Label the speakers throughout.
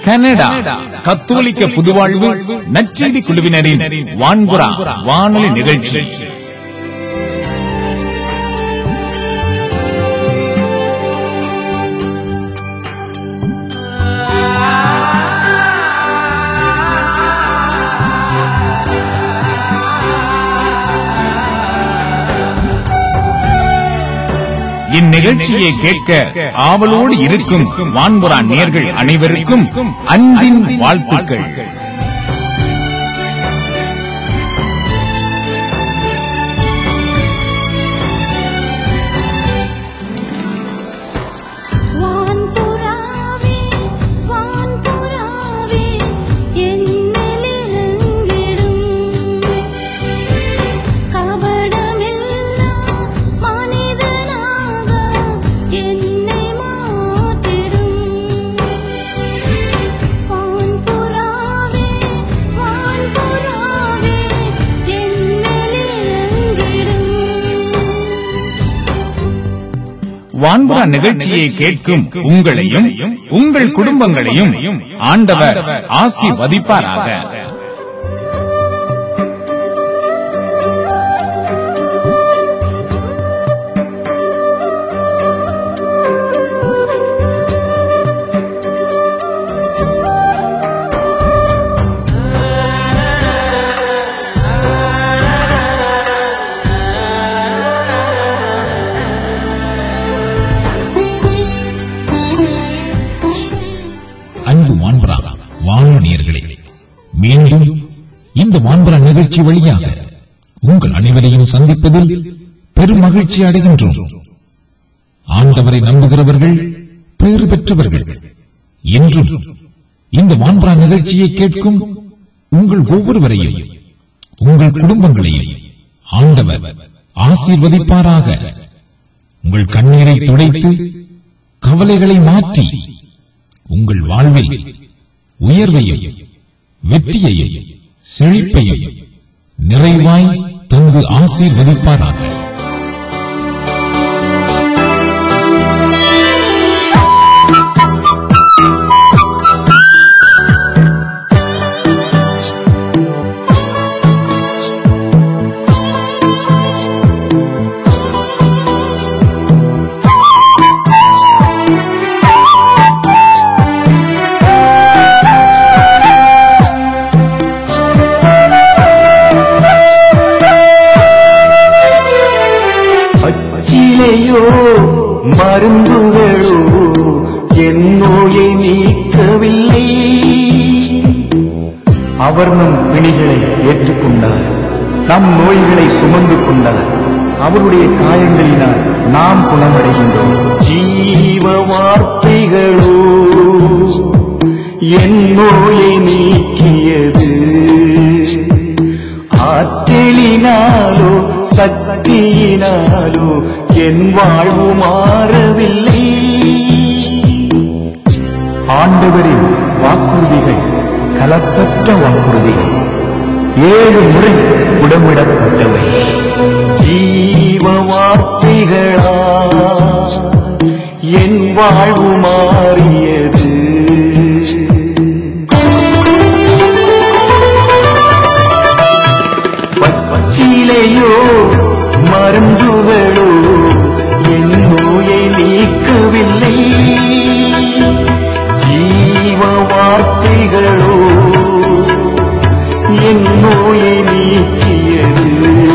Speaker 1: Canada கத்தோலிக்க புதுவாழ்வு நச்செடி குழுவினரின் வான்புறா வானொலி நிகழ்ச்சி இந்நிகழ்ச்சியை கேட்க ஆவலோடு இருக்கும் வான்புறா நேர்கள் அனைவருக்கும் அன்பின் வாழ்த்துக்கள்
Speaker 2: வான்புறாவே வான்புறாவே என்னிலெங்கிடும் கபடமில்லா மனிதனாக என்னை மாற்றிடும் வான்புறாவே வான்புறாவே என்னிலெங்கிடும்
Speaker 1: வான்புறா நிகழ்ச்சியை கேட்கும் உங்களையும் உங்கள் குடும்பங்களையும் ஆண்டவர் ஆசீர்வதிப்பாராக
Speaker 3: அன்பு மாண்பரா வானொலியர்களே மீண்டும் இந்த மாண்பரா நிகழ்ச்சி வழியாக உங்கள் அனைவரையும் சந்திப்பதில் பெரும் மகிழ்ச்சி அடைகின்றோம் ஆண்டவரை நம்புகிறவர்கள் பெயர் பெற்றவர்கள் என்றும் இந்த மாண்பரா நிகழ்ச்சியை கேட்கும் உங்கள் ஒவ்வொருவரையும் உங்கள் குடும்பங்களையும் ஆண்டவர் ஆசீர்வதிப்பாராக உங்கள் கண்ணீரை துடைத்து கவலைகளை மாற்றி உங்கள் வாழ்வில் உயர்வையும் வெற்றியையும் செழிப்பையும் நிறைவாய் தந்து ஆசீர்வதிப்பாராக
Speaker 4: பச்சிலையோ மருந்துகளோ என் நோயை நீக்கவில்லை அவர் நம் பிணிகளை ஏற்றுக்கொண்டார் நம் நோய்களை சுமந்து கொண்டார் அவருடைய காயங்களினால் நாம் குணமடைகின்றோம் ஜீவ வார்த்தைகளோ என் நோயை நீக்கியது ஆற்றலினாலோ சக்தியினாலோ என் வாழ்வு மாறவில்லை ஆண்டவரின் வாக்குறுதிகள் கலப்பற்ற வாக்குறுதிகள் ஏழு முறை உடமிடப்பட்டவை ஜீவ வார்த்தைகளா என் வாழ்வு மாறியது பச்சிலையோ மருந்துகளோ என் நோயை நீக்கவில்லை ஜீவ வார்த்தைகளோ என் நோயை நீக்கியது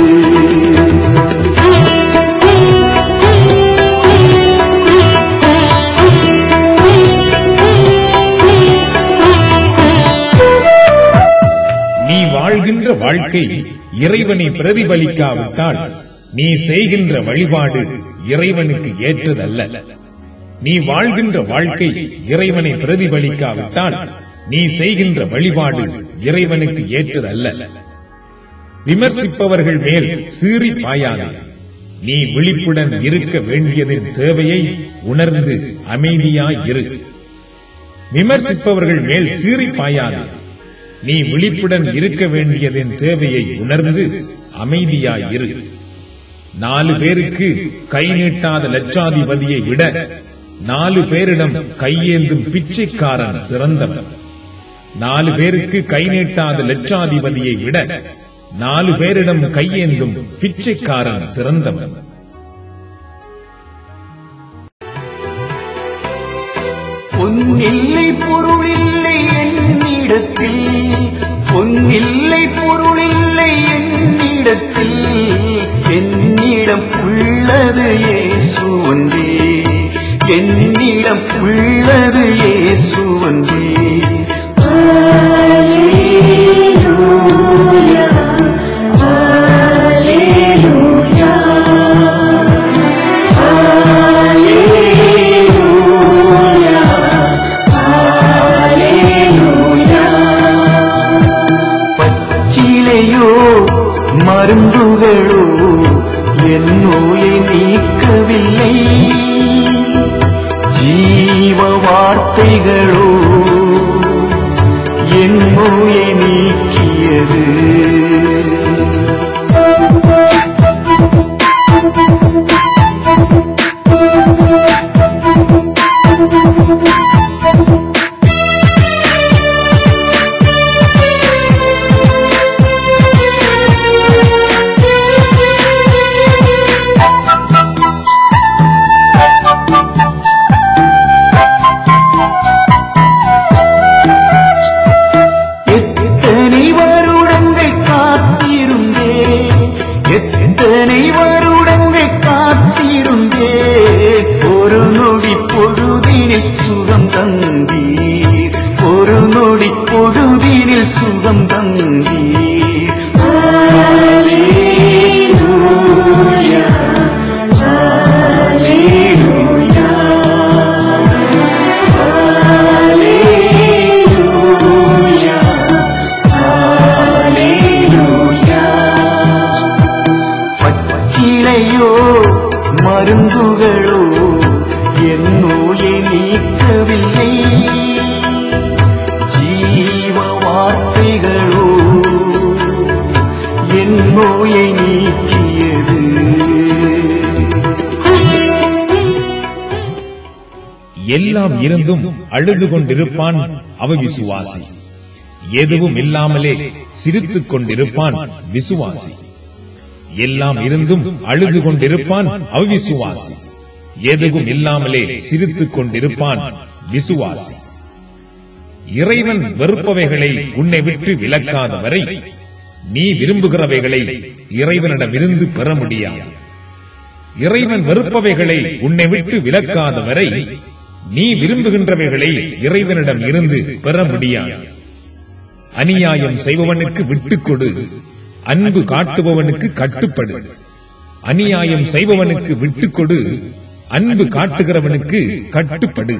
Speaker 5: நீ வாழ்கின்ற வாழ்க்கை இறைவனை பிரதிபலிக்காவிட்டால் நீ செய்கின்ற வழிபாடு இறைவனுக்கு ஏற்றதல்ல நீ வாழ்கின்ற வாழ்க்கை இறைவனை பிரதிபலிக்காவிட்டால் நீ செய்கின்ற வழிபாடு இறைவனுக்கு ஏற்றதல்ல விமர்சிப்பவர்கள் மேல் சீறி பாயாதே நீ விழிப்புடன் இருக்க வேண்டியதின் தேவையை உணர்ந்து அமைதியாய் இரு விமர்சிப்பவர்கள் மேல் சீறி பாயாதே நீ விழிப்புடன் இருக்க வேண்டியதின் தேவையை உணர்ந்து அமைதியாய் இரு நாலு பேருக்கு கை நீட்டாத லட்சாதிபதியை விட நாலு பேரிடம் கையேந்தும் பிச்சைக்காரன் சிறந்தவன் நாலு பேருக்கு கை நீட்டாத லட்சாதிபதியை விட நாலு பேரிடம் கையேந்தும் பிச்சைக்காரன் சிறந்தவன்
Speaker 4: பொன்னில்லை பொருளில்லை என்னிடத்தில் பொன்னில்லை பொருளில்லை என்னிடத்தில் என்னிடம் உள்ளது இயேசுவன்றே என்னிடம் உள்ளது இயேசுவன்றே பச்சிலையோ மருந்துகளோ என் நோயை நீக்கவில்லை ஜீவ வார்த்தைகளோ என் நோயை நீக்கியது எத்தனை வருடங்கள் காத்திருந்தே எத்தனை வருடங்கள் காத்திருந்தே ஒரு நொடி பொழுதினில் சுகம் தந்தீர் ஒரு நொடி பொழுதினில் சுகம் தந்தீர் பச்சிலையோ மருந்துகளோ என் நோயை நீக்கவில்லை ஜீவ வார்த்தைகளோ என் நோயை நீக்கியது
Speaker 5: எல்லாம் இருந்தும் அழுது கொண்டிருப்பான் அவ விசுவாசி எதுவும் இல்லாமலே சிரித்துக் கொண்டிருப்பான் விசுவாசி எல்லாம் இருந்தும் அழுது கொண்டிருப்பான் அவிசுவாசி எதுவும் இல்லாமலே சிரித்துக் கொண்டிருப்பான் விசுவாசி இறைவன் வெறுப்பவைகளை உன்னை விட்டு விலக்காத வரை நீ விரும்புகிறவைகளை இறைவனிடமிருந்து பெற முடியாது இறைவன் வெறுப்பவைகளை உன்னை விட்டு விலக்காத வரை நீ விரும்புகின்றவைகளை இறைவனிடம் இருந்து பெற முடியாது அநியாயம் செய்பவனுக்கு விட்டுக் கொடு அன்பு காட்டுபவனுக்கு கட்டுப்படு அநியாயம் செய்பவனுக்கு விட்டுக் கொடு அன்பு காட்டுகிறவனுக்கு கட்டுப்படு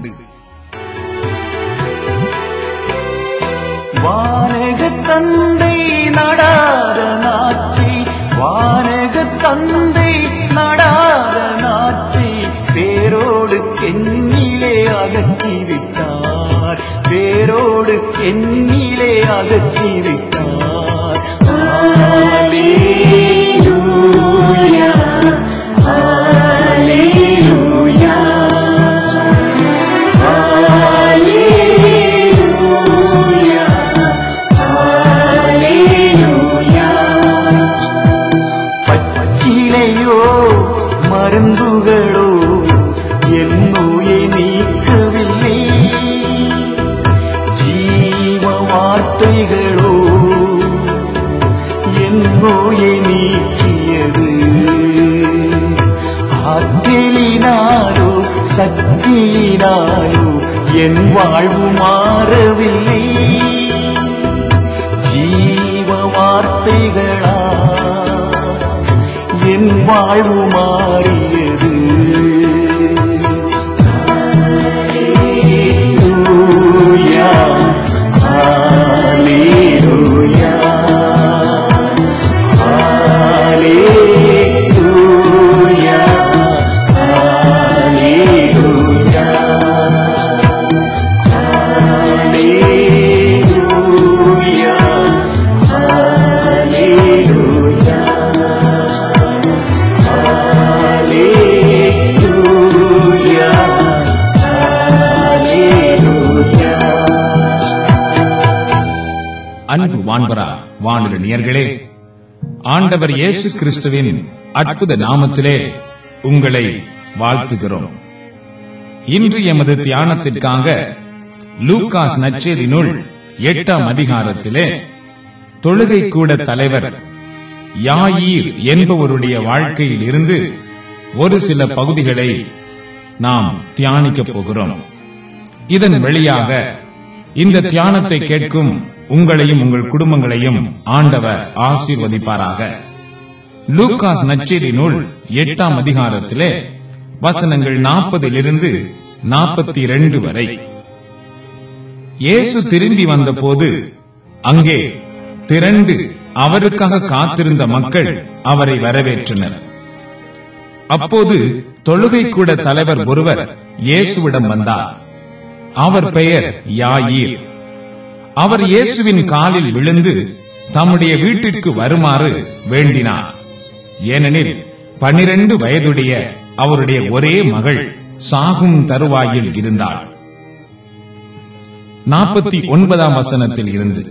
Speaker 4: வானக தந்தை நடாத நாட்டை வானக தந்தை நடாத நாட்டை வேரோடு கெண்ணிலே அகற்றிவிட்டார் வேரோடு கெண்ணிலே அகற்றிவிட்டார் அல்லேலூயா அல்லேலூயா அல்லேலூயா அல்லேலூயா பச்சிலையோ மருந்துகளோ என் நோயை நீக்கவில்லை ஜீவ வார்த்தைகளோ என் நோயை நீக்கியது ஆற்றலினாலோ சக்தியினாலோ என் வாழ்வு மாறவில்லை ஜீவ வார்த்தைகளா என் வாழ்வு மாறியது Hallelujah. Hallelujah. Hallelujah. Hallelujah. Hallelujah.
Speaker 1: நேயர்களே ஆண்டவர் இயேசு கிறிஸ்துவின் அற்புத நாமத்திலே உங்களை வாழ்த்துகிறோம் இன்று எமது தியானத்திற்காக லூகாஸ் நச்சேரி நூல் எட்டாம் அதிகாரத்திலே தொழுகை கூட தலைவர் யாயீர் என்பவருடைய வாழ்க்கையில் இருந்து ஒரு சில பகுதிகளை நாம் தியானிக்கப் போகிறோம் இதன் வழியாக இந்த தியானத்தை கேட்கும் உங்களையும் உங்கள் குடும்பங்களையும் ஆண்டவர் ஆசீர்வதிப்பாராக லூகாஸ் நச்சேரி நூல் எட்டாம் அதிகாரத்திலே வசனங்கள் நாற்பதிலிருந்து நாற்பத்தி இரண்டு வரை இயேசு திரும்பி வந்தபோது அங்கே திரண்டு அவருக்காக காத்திருந்த மக்கள் அவரை வரவேற்றனர் அப்போது தொழுகை கூட தலைவர் ஒருவர் இயேசுவிடம் வந்தார் அவர் பெயர் யாயீர் அவர் இயேசுவின் காலில் விழுந்து தம்முடைய வீட்டிற்கு வருமாறு வேண்டினார் ஏனெனில் பனிரெண்டு வயதுடைய அவருடைய ஒரே மகள் சாகும் தருவாயில் இருந்தாள் நாற்பத்தி ஒன்பதாம் வசனத்தில் இருந்து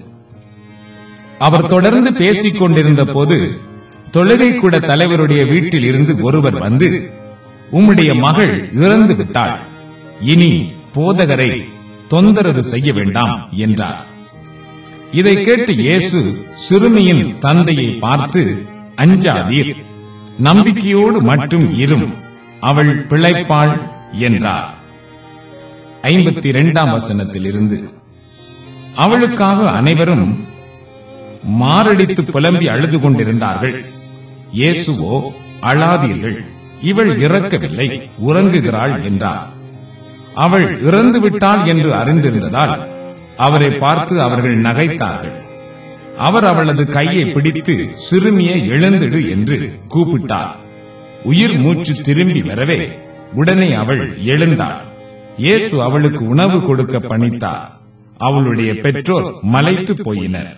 Speaker 1: அவர் தொடர்ந்து பேசிக் கொண்டிருந்த போது தொழுகை கூட தலைவருடைய வீட்டில் இருந்து ஒருவர் வந்து உம்முடைய மகள் இறந்து விட்டாள் இனி போதகரை தொந்தரவு செய்ய வேண்டாம் என்றார் இதை கேட்டு இயேசு சிறுமியின் தந்தையை பார்த்து அஞ்சாதீர் நம்பிக்கையோடு மட்டும் இரும் அவள் பிழைப்பாள் என்றார் ஐம்பத்தி இரண்டாம் வசனத்தில் இருந்து அவளுக்காக அனைவரும் மாரடித்து புலம்பி அழுது கொண்டிருந்தார்கள் இயேசுவோ அழாதீர்கள் இவள் இறக்கவில்லை உறங்குகிறாள் என்றார் அவள் இறந்து விட்டாள் என்று அறிந்திருந்ததால் அவரை பார்த்து அவர்கள் நகைத்தார்கள் அவர் அவளது கையை பிடித்து சிறுமியை எழுந்திடு என்று கூப்பிட்டார் உயிர் மூச்சு திரும்பி வரவே உடனே அவள் எழுந்தாள் இயேசு அவளுக்கு உணவு கொடுக்க பணித்தார் அவளுடைய பெற்றோர் மலைத்து போயினர்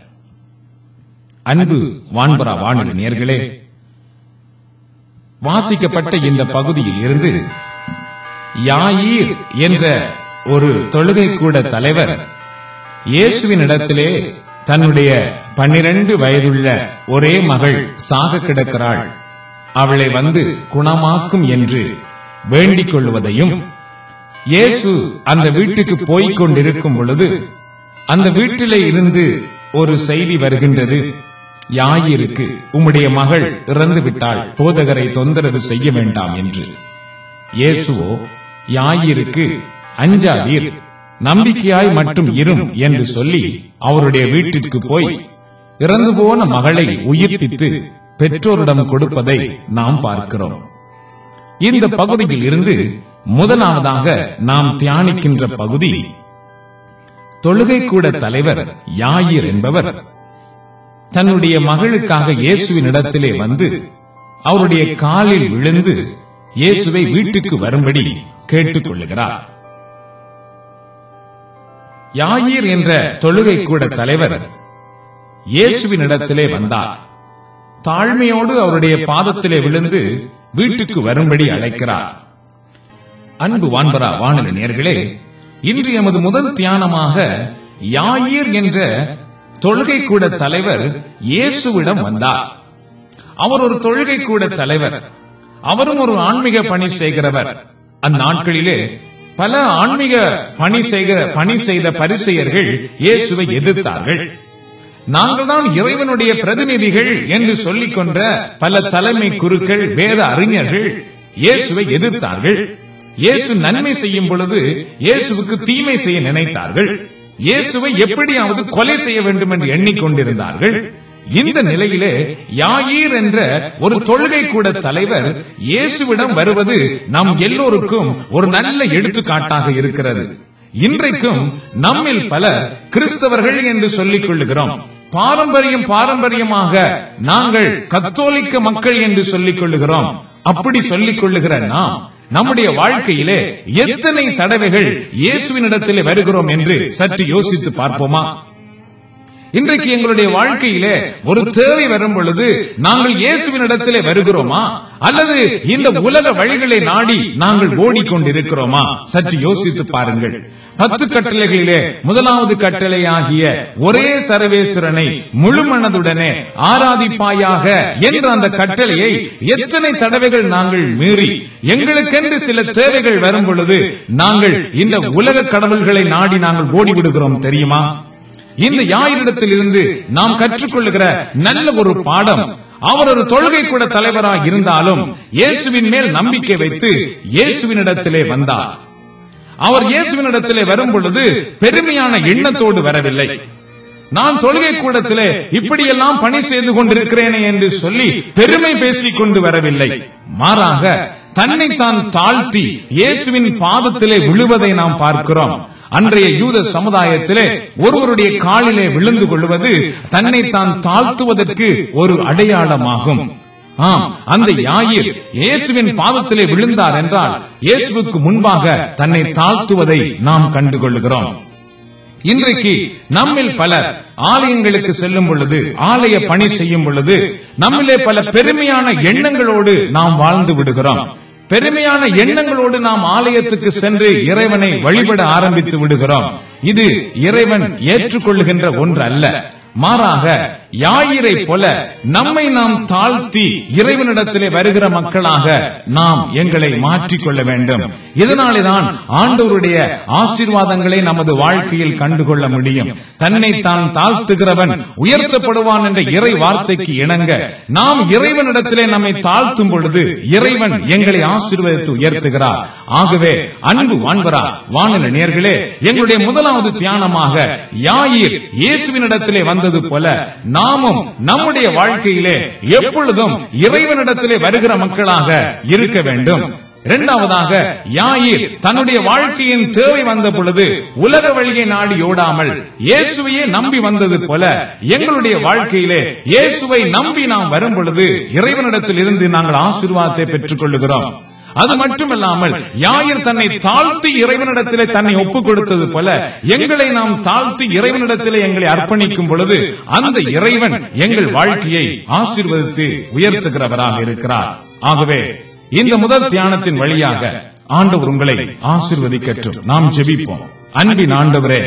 Speaker 1: அன்பு வான்பரா வானொலி நேர்களே வாசிக்கப்பட்ட இந்த பகுதியில் இருந்து யாயீர் என்ற ஒரு தொழுகை கூட தலைவர் இயேசுவின் இடத்திலே தன்னுடைய பன்னிரண்டு வயதுள்ள ஒரே மகள் சாக கிடக்கிறாள் அவளை வந்து குணமாக்கும் என்று வேண்டிக் கொள்வதையும் இயேசு அந்த வீட்டுக்கு போய்க் கொண்டிருக்கும் பொழுது அந்த வீட்டிலே இருந்து ஒரு செய்தி வருகின்றது யாயிருக்கு உம்முடைய மகள் இறந்து விட்டாள் போதகரை தொந்தரவு செய்ய வேண்டாம் என்று இயேசுவோ யாயிருக்கு அஞ்சாதீர் நம்பிக்கையாய் மட்டும் இரும் என்று சொல்லி அவருடைய வீட்டிற்கு போய் இறந்து போன மகளை உயிர்ப்பித்து பெற்றோரிடம் கொடுப்பதை நாம் பார்க்கிறோம் இந்த பகுதியில் இருந்து முதலாவதாக நாம் தியானிக்கின்ற பகுதி தொழுகை கூட தலைவர் யாயிர் என்பவர் தன்னுடைய மகளுக்காக இயேசுவின் இடத்திலே வந்து அவருடைய காலில் விழுந்து இயேசுவை வீட்டுக்கு வரும்படி கேட்டுக் கொள்ளுகிறார் யாயிர் என்ற தொழுகை கூட தலைவர் இயேசுவின் இடத்திலே வந்தார் தாழ்மையோடு அவருடைய பாதத்திலே விழுந்து வீட்டுக்கு வரும்படி அழைக்கிறார் அன்பு வான்பரா வானொலி நேர்களே இன்று எமது முதல் தியானமாக யாயிர் என்ற தொழுகை கூட தலைவர் இயேசுவிடம் வந்தார் அவர் ஒரு தொழுகை கூட தலைவர் அவரும் ஒரு ஆன்மீக பணி செய்கிறவர் அந்நாட்களிலே பல ஆன்மீக பணி செய்கிற பணி செய்த பரிசெயர்கள் இயேசுவை எதிர்த்தார்கள் நாங்கள் தான் இறைவனுடைய பிரதிநிதிகள் என்று சொல்லிக் கொண்ட பல தலைமை குருக்கள் வேத அறிஞர்கள் இயேசுவை எதிர்த்தார்கள் இயேசு நன்மை செய்யும் பொழுது இயேசுவுக்கு தீமை செய்ய நினைத்தார்கள் இயேசுவை எப்படியாவது கொலை செய்ய வேண்டும் என்று எண்ணிக்கொண்டிருந்தார்கள் இந்த நிலையிலே யாயீர் என்ற ஒரு தொழுகை கூட தலைவர் இயேசுவிடம் வருவது நம் எல்லோருக்கும் ஒரு நல்ல எடுத்துக்காட்டாக இருக்கிறது இன்றைக்கும் நம்மில் பலர் கிறிஸ்தவர்கள் என்று சொல்லிக் கொள்ளுகிறோம் பாரம்பரியம் பாரம்பரியமாக நாங்கள் கத்தோலிக்க மக்கள் என்று சொல்லிக் கொள்ளுகிறோம் அப்படி சொல்லிக் கொள்ளுகிற நாம் நம்முடைய வாழ்க்கையிலே எத்தனை தடவைகள் இயேசுவினிடத்திலே வருகிறோம் என்று சற்று யோசித்து பார்ப்போமா இன்றைக்கு எங்களுடைய வாழ்க்கையிலே ஒரு தேவை வரும் பொழுது நாங்கள் இயேசுவின் இடத்திலே வருகிறோமா அல்லது இந்த உலக வழிகளை நாடி நாங்கள் ஓடிக்கொண்டிருக்கிறோமா சற்று யோசித்து பாருங்கள் பத்து கட்டளைகளிலே முதலாவது கட்டளையாகிய ஒரே சர்வேஸ்வரனை முழு மனதுடனே ஆராதிப்பாயாக என்ற அந்த கட்டளையை எத்தனை தடவைகள் நாங்கள் மீறி எங்களுக்கென்று சில தேவைகள் வரும் பொழுது நாங்கள் இந்த உலக கடவுள்களை நாடி நாங்கள் ஓடிவிடுகிறோம் தெரியுமா இந்த யாயிரிடத்தில் இருந்து நாம் கற்றுக்கொள்ளுகிற நல்ல ஒரு பாடம் அவர் ஒரு தொழுகை கூட தலைவராக இருந்தாலும் இயேசுவின் மேல் நம்பிக்கை வைத்து இயேசுவினிடத்திலே வந்தார் அவர் இயேசுவினிடத்திலே வரும் பொழுது பெருமையான எண்ணத்தோடு வரவில்லை நான் தொழுகை கூடத்திலே இப்படியெல்லாம் பணி செய்து கொண்டிருக்கிறேனே என்று சொல்லி பெருமை பேசிக் கொண்டு வரவில்லை மாறாக தன்னை தான் தாழ்த்தி இயேசுவின் பாதத்திலே விழுவதை நாம் பார்க்கிறோம் அன்றைய யூத சமுதாயத்திலே ஒருவருடைய காலிலே விழுந்து கொள்வது தன்னை தான் தாழ்த்துவதற்கு ஒரு அடையாளமாகும் ஆம் அந்த யாயிர் இயேசுவின் பாதத்திலே விழுந்தார் என்றால் இயேசுவுக்கு முன்பாக தன்னை தாழ்த்துவதை நாம் கண்டுகொள்கிறோம் இன்றைக்கு நம்மில் பலர் ஆலயங்களுக்கு செல்லும் பொழுது ஆலய பணி செய்யும் பொழுது நம்மிலே பல பெருமையான எண்ணங்களோடு நாம் வாழ்ந்து விடுகிறோம் பெருமையான எண்ணங்களோடு நாம் ஆலயத்துக்கு சென்று இறைவனை வழிபட ஆரம்பித்து விடுகிறோம் இது இறைவன் ஏற்றுக்கொள்ளுகின்ற ஒன்று அல்ல மாறாக யாயிரை போல நம்மை நாம் தாழ்த்தி இறைவனிடத்திலே வருகிற மக்களாக நாம் எங்களை மாற்றிக்கொள்ள வேண்டும் இதனாலேதான் ஆண்டவருடைய ஆசீர்வாதங்களை நமது வாழ்க்கையில் கண்டுகொள்ள முடியும் தன்னை தான் தாழ்த்துகிறவன் உயர்த்தப்படுவான் என்ற இறை வார்த்தைக்கு இணங்க நாம் இறைவனிடத்திலே நம்மை தாழ்த்தும் பொழுது இறைவன் எங்களை ஆசீர்வதித்து உயர்த்துகிறார் ஆகவே அன்பு வான்பரா வானில நேர்களே எங்களுடைய முதலாவது தியானமாக யாயிர் இயேசுவினிடத்திலே வந்தது போல நாமும் நம்முடைய வாழ்க்கையிலே எப்பொழுதும் இறைவனிடத்திலே வருகிற மக்களாக இருக்க வேண்டும் இரண்டாவதாக யாயிர் தன்னுடைய வாழ்க்கையின் தேவை வந்த பொழுது உலக வழியை நாடி ஓடாமல் இயேசுவையே நம்பி வந்தது போல எங்களுடைய வாழ்க்கையிலே இயேசுவை நம்பி நாம் வரும் பொழுது இறைவனிடத்தில் இருந்து நாங்கள் ஆசீர்வாதத்தை பெற்றுக் கொள்ளுகிறோம் அது மட்டுமல்லாமல் யாயிர் தன்னை தாழ்த்தி இறைவனிடத்திலே தன்னை ஒப்புக் கொடுத்தது போல எங்களை நாம் தாழ்த்தி இறைவனிடத்திலே எங்களை அர்ப்பணிக்கும் பொழுது அந்த இறைவன் எங்கள் வாழ்க்கையை ஆசீர்வதித்து உயர்த்துகிறவராக இருக்கிறார் ஆகவே இந்த முதல் தியானத்தின் வழியாக ஆண்டவர் உங்களை ஆசீர்வதிக்கட்டும் நாம் ஜெபிப்போம் அன்பின் ஆண்டவரே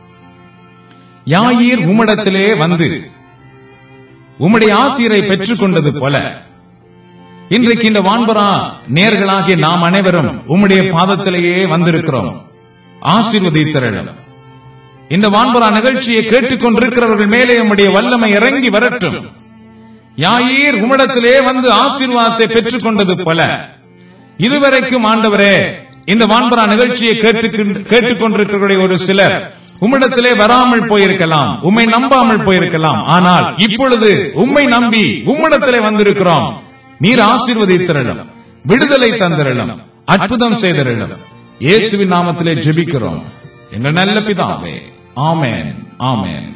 Speaker 1: யாயீர் உம்மிடத்திலே வந்து உம்முடைய ஆசிரியரை பெற்றுக் கொண்டது போல இன்றைக்கு இந்த வான்பரா நேர்களாகிய நாம் அனைவரும் உம்முடைய பாதத்திலேயே வந்திருக்கிறோம் ஆசீர்வதித்தரணும் இந்த வான்பரா நிகழ்ச்சியை கேட்டுக்கொண்டிருக்கிறவர்கள் மேலே உம்முடைய வல்லமை இறங்கி வரட்டும் யாயீர் உம்மிடத்திலே வந்து ஆசீர்வாதத்தை பெற்றுக் கொண்டது போல இதுவரைக்கும் ஆண்டவரே இந்த வான்பரா நிகழ்ச்சியை கேட்டுக்கொண்டு- கேட்டுக்கொண்டிருக்கிற ஒரு சிலர் உம்மிடத்திலே வராமல் போயிருக்கலாம் உம்மை நம்பாமல் போயிருக்கலாம் ஆனால் இப்பொழுது உம்மை நம்பி உம்மிடத்திலே வந்திருக்கிறோம் நீர் ஆசீர்வதித்திரளும் விடுதலை தந்திரளும் அற்புதம் செய்திரளும் இயேசுவின் நாமத்திலே ஜெபிக்கிறோம் எங்கள் நல்ல பிதாவே ஆமென் ஆமென்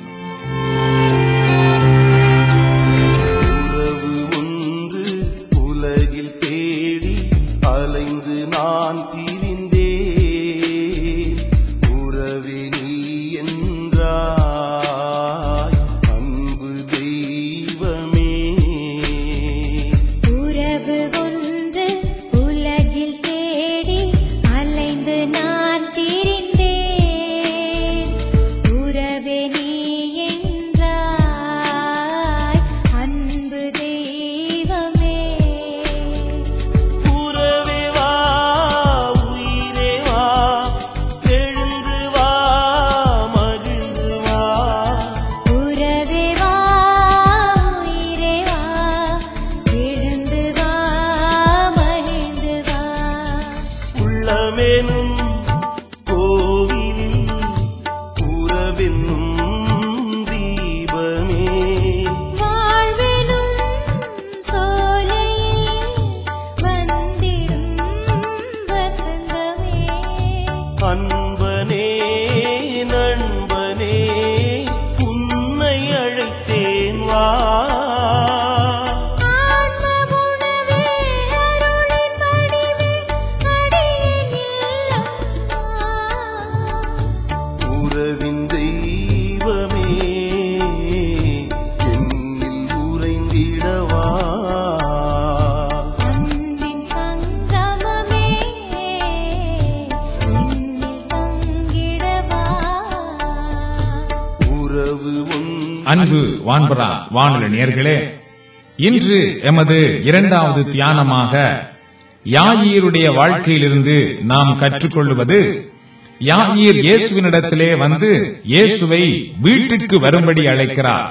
Speaker 4: உறவு ஒன்று உலகில் தேடி அலைந்து நான் திரிந்தேன் உறவே நீ என்றாய் அன்பு தெய்வமே
Speaker 2: உறவு ஒன்று உலகில் தேடி அலைந்து நான் திரிந்தேன் உறவே நீ என்றாய் அன்பு தெய்வமே
Speaker 4: உறவே வா உயிரே வா எழுந்து வா மகிழ்ந்து வா
Speaker 2: உறவே வா உயிரே வா எழுந்து வா மகிழ்ந்து வா
Speaker 4: உள்ளமெனும் கோவிலில் உறவென்னும் தீபமே
Speaker 2: வாழ்வெனும் சோலையில் வந்திடும் வசந்தமே
Speaker 4: அன்பனே நண்பனே உன்னை அழைத்தேன் வா
Speaker 2: ஆன்ம உணவே அருளின் வடிவே அடியேனில்
Speaker 1: அன்பு வான்பரா வானொலி நேர்களே இன்று எமது இரண்டாவது தியானமாக யாயீருடைய வாழ்க்கையிலிருந்து நாம் கற்றுக்கொள்வது யாயீர் இயேசுவினிடத்திலே வந்து இயேசுவை வீட்டிற்கு வரும்படி அழைக்கிறார்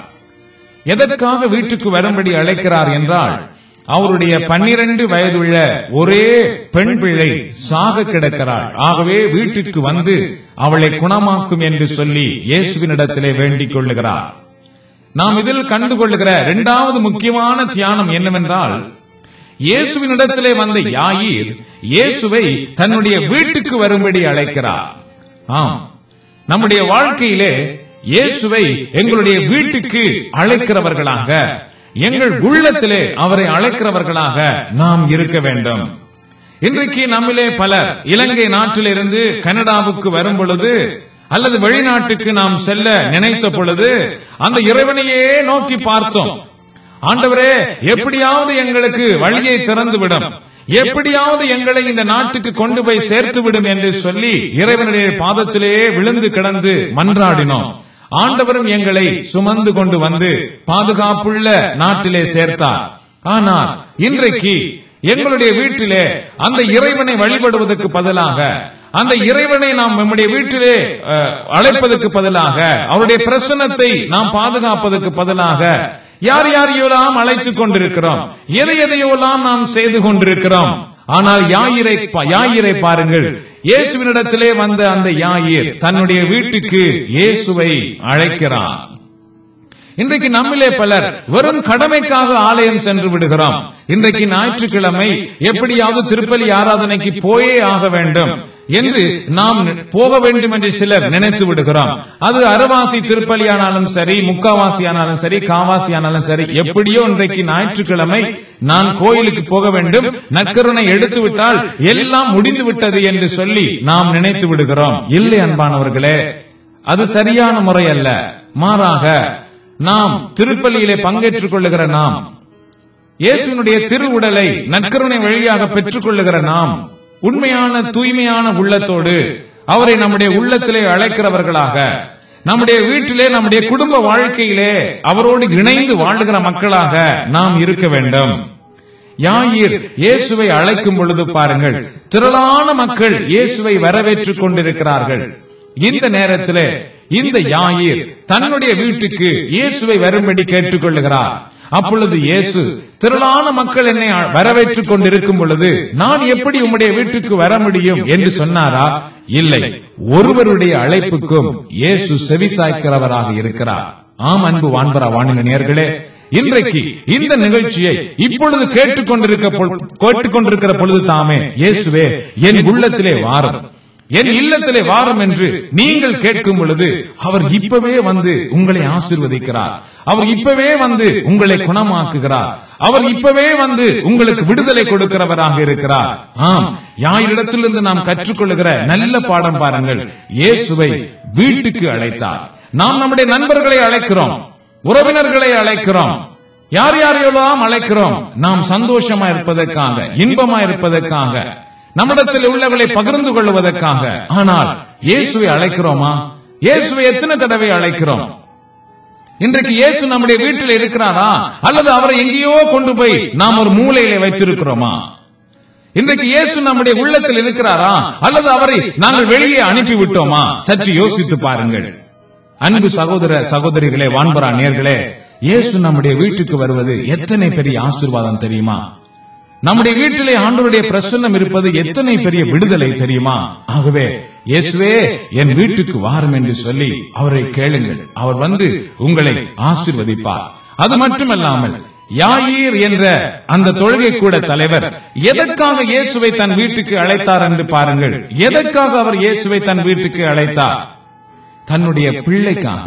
Speaker 1: எதற்காக வீட்டுக்கு வரும்படி அழைக்கிறார் என்றால் அவருடைய பன்னிரண்டு வயதுள்ள ஒரே பெண் பிள்ளை சாக கிடக்கிறாள் ஆகவே வீட்டிற்கு வந்து அவளை குணமாக்கும் என்று சொல்லி இயேசுவினிடத்திலே வேண்டிக் கொள்ளுகிறார் நாம் இதில் கண்டுகொள்ளுகிற இரண்டாவது முக்கியமான தியானம் என்னவென்றால் இயேசுவினிடத்திலே வந்த யாயீர் இயேசுவை தன்னுடைய வீட்டுக்கு வரும்படி அழைக்கிறார் ஆம் நம்முடைய வாழ்க்கையிலே இயேசுவை எங்களுடைய வீட்டுக்கு அழைக்கிறவர்களாக எங்கள் உள்ளத்திலே அவரை அழைக்கிறவர்களாக நாம் இருக்க வேண்டும் இன்றைக்கு நம்மிலே பலர் இலங்கை நாட்டிலிருந்து கனடாவுக்கு வரும் பொழுது அல்லது வெளிநாட்டுக்கு நாம் செல்ல நினைத்த பொழுது அந்த இறைவனையே நோக்கி பார்த்தோம் ஆண்டவரே எப்படியாவது எங்களுக்கு வழியை திறந்து விடும் எப்படியாவது எங்களை இந்த நாட்டுக்கு கொண்டு போய் சேர்த்து விடும் என்று சொல்லி இறைவனுடைய பாதத்திலேயே விழுந்து கிடந்து மன்றாடினோம் ஆண்டவரும் எங்களை சுமந்து கொண்டு வந்து பாதுகாப்புள்ள நாட்டிலே சேர்த்தார் ஆனால் இன்றைக்கு எங்களுடைய வீட்டிலே அந்த இறைவனை வழிபடுவதற்கு பதிலாக அந்த இறைவனை நாம் நம்முடைய வீட்டிலே அஹ், அழைப்பதற்கு பதிலாக அவருடைய பிரசன்னத்தை நாம் பாதுகாப்பதற்கு பதிலாக யார் யாரையோலாம் அழைத்துக் கொண்டிருக்கிறோம் எதை எதையோலாம் நாம் செய்து கொண்டிருக்கிறோம் ஆனால் யாயிரை யாயிரை பாருங்கள் இயேசுவினிடத்திலே வந்த அந்த யாயிர் தன்னுடைய வீட்டுக்கு இயேசுவை அழைக்கிறார் இன்றைக்கு நம்மிலே பலர் வெறும் கடமைக்காக ஆலயம் சென்று விடுகிறோம் இன்றைக்கு ஞாயிற்றுக்கிழமை எப்படியாவது திருப்பலி ஆராதனைக்கு போயே ஆக வேண்டும் என்று நாம் போக வேண்டும் என்று சிலர் நினைத்து விடுகிறோம் அது அரைவாசி திருப்பலி ஆனாலும் சரி முக்காவாசி ஆனாலும் சரி காவாசி ஆனாலும் சரி எப்படியோ இன்றைக்கு ஞாயிற்றுக்கிழமை நான் கோயிலுக்கு போக வேண்டும் நற்கருணை எடுத்து விட்டால் எல்லாம் முடிந்து விட்டது என்று சொல்லி நாம் நினைத்து விடுகிறோம் இல்லை அன்பானவர்களே அது சரியான முறை அல்ல மாறாக நாம் திருப்பலியிலே பங்கேற்றுக் கொள்ளுகிற நாம் இயேசுவினுடைய திருவுடலை நற்கருணை வழியாக பெற்றுக் கொள்ளுகிற நாம் உண்மையான தூய்மையான உள்ளத்தோடு அவரை நம்முடைய உள்ளத்திலே அழைக்கிறவர்களாக நம்முடைய வீட்டிலே நம்முடைய குடும்ப வாழ்க்கையிலே அவரோடு இணைந்து வாழுகிற மக்களாக நாம் இருக்க வேண்டும் யாயிர் இயேசுவை அழைக்கும் பொழுது பாருங்கள் திரளான மக்கள் இயேசுவை வரவேற்றுக் கொண்டிருக்கிறார்கள் இந்த நேரத்திலே இந்த யாயிர் தன்னுடைய வீட்டுக்கு இயேசுவை வரும்படி கேட்டுக்கொள்ளுகிறார் அப்பொழுது இயேசு திரளான மக்கள் என்னை வரவேற்றுக் கொண்டிருக்கும் பொழுது நான் எப்படி உம்முடைய வீட்டுக்கு வர முடியும் என்று சொன்னாரா இல்லை ஒருவருடைய அழைப்புக்கும் இயேசு செவிசாய்க்கிறவராக இருக்கிறார் ஆம் அன்பு வான்பரா வாணின நேர்களே இன்றைக்கு இந்த நிகழ்ச்சியை இப்பொழுது கேட்டுக்கொண்டிருக்க பொ- கேட்டுக்கொண்டிருக்கிற பொழுது தாமே இயேசுவே என் உள்ளத்திலே வாரும் என் இல்லத்திலே வாரும் என்று நீங்கள் கேட்கும் பொழுது அவர் இப்பவே வந்து உங்களை ஆசீர்வதிக்கிறார் அவர் இப்பவே வந்து உங்களை குணமாக்குகிறார் அவர் இப்பவே வந்து உங்களுக்கு விடுதலை கொடுக்கிறவராக இருக்கிறார் ஆம் யாரிடத்திலிருந்து நாம் கற்றுக்கொள்ளுகிற நல்ல பாடம் பாருங்கள் இயேசுவை வீட்டுக்கு அழைத்தார் நாம் நம்முடைய நண்பர்களை அழைக்கிறோம் உறவினர்களை அழைக்கிறோம் யார் யாரையெல்லாம் அழைக்கிறோம் நாம் சந்தோஷமா இருப்பதற்காக இன்பமா இருப்பதற்காக நம்மிடத்தில் உள்ளவர்களை பகிர்ந்து கொள்வதற்காக ஆனால் இயேசுவை அழைக்கிறோமா இயேசுவை எத்தனை தடவை அழைக்கிறோம் இன்றைக்கு இயேசு நம்முடைய வீட்டில் இருக்கிறாரா அல்லது அவரை எங்கேயோ கொண்டு போய் நாம் ஒரு மூலையில வைத்திருக்கிறோமா இன்றைக்கு இயேசு நம்முடைய உள்ளத்தில் இருக்கிறாரா அல்லது அவரை நாங்கள் வெளியே அனுப்பி விட்டோமா சற்று யோசித்து பாருங்கள் அன்பு சகோதர சகோதரிகளே வான்பரா நேர்களே இயேசு நம்முடைய வீட்டுக்கு வருவது எத்தனை பெரிய ஆசீர்வாதம் தெரியுமா நம்முடைய வீட்டிலே ஆண்டவருடைய பிரசன்னம் இருப்பது எத்தனை பெரிய விடுதலை தெரியுமா ஆகவே இயேசுவே என் வீட்டுக்கு வாரும் என்று சொல்லி அவரை கேளுங்கள் அவர் வந்து உங்களை ஆசீர்வதிப்பார் அது மட்டுமல்லாமல் யாயீர் என்ற அந்த தொழுகை கூட தலைவர் எதற்காக இயேசுவை தன் வீட்டுக்கு அழைத்தார் என்று பாருங்கள் எதற்காக அவர் இயேசுவை தன் வீட்டுக்கு அழைத்தார் தன்னுடைய பிள்ளைக்காக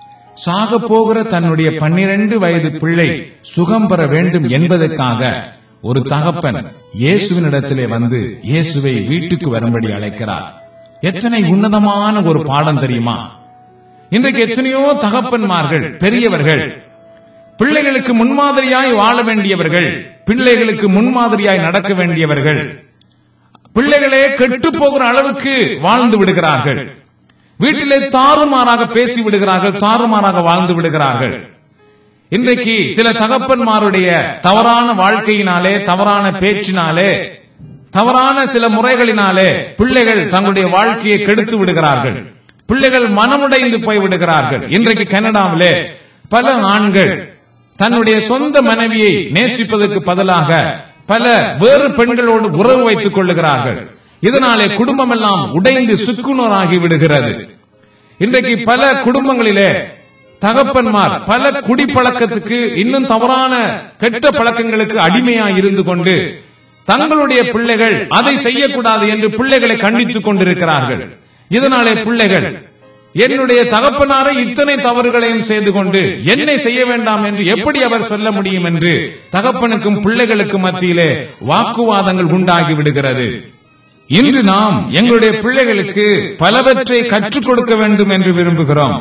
Speaker 1: சாக போகிற தன்னுடைய பன்னிரண்டு வயது பிள்ளை சுகம் பெற வேண்டும் என்பதற்காக ஒரு தகப்பன் இயேசுவினிடத்திலே வந்து இயேசுவை வீட்டுக்கு வரும்படி அழைக்கிறார் எத்தனை உன்னதமான ஒரு பாடம் தெரியுமா இன்றைக்கு எத்தனையோ தகப்பன்மார்கள் பெரியவர்கள் பிள்ளைகளுக்கு முன்மாதிரியாய் வாழ வேண்டியவர்கள் பிள்ளைகளுக்கு முன்மாதிரியாய் நடக்க வேண்டியவர்கள் பிள்ளைகளே கெட்டு போகிற அளவுக்கு வாழ்ந்து விடுகிறார்கள் வீட்டிலே தாறுமாறாக பேசி விடுகிறார்கள் தாறுமாறாக வாழ்ந்து விடுகிறார்கள் இன்றைக்கு சில தகப்பன்மாருடைய தவறான வாழ்க்கையினாலே தவறான பேச்சினாலே தவறான சில முறைகளினாலே பிள்ளைகள் தங்களுடைய வாழ்க்கையை கெடுத்து விடுகிறார்கள் பிள்ளைகள் மனமுடைந்து போய் விடுகிறார்கள் இன்றைக்கு கனடாவிலே பல ஆண்கள் தன்னுடைய சொந்த மனைவியை நேசிப்பதற்கு பதிலாக பல வேறு பெண்களோடு உறவு வைத்துக் கொள்ளுகிறார்கள் இதனாலே குடும்பம் எல்லாம் உடைந்து சுக்குநூறாகி விடுகிறது இன்றைக்கு பல குடும்பங்களிலே தகப்பன்மார் பல குடிப்பழக்கத்துக்கு இன்னும் தவறான கெட்ட பழக்கங்களுக்கு அடிமையாய் இருந்து கொண்டு தங்களுடைய பிள்ளைகள் அதை செய்யக்கூடாது என்று பிள்ளைகளை கண்டித்துக் கொண்டிருக்கிறார்கள் இதனாலே பிள்ளைகள் என்னுடைய தகப்பனாரை இத்தனை தவறுகளையும் செய்து கொண்டு என்னை செய்ய வேண்டாம் என்று எப்படி அவர் சொல்ல முடியும் என்று தகப்பனுக்கும் பிள்ளைகளுக்கும் மத்தியிலே வாக்குவாதங்கள் உண்டாகி விடுகிறது இன்று நாம் எங்களுடைய பிள்ளைகளுக்கு பலவற்றை கற்றுக் கொடுக்க வேண்டும் என்று விரும்புகிறோம்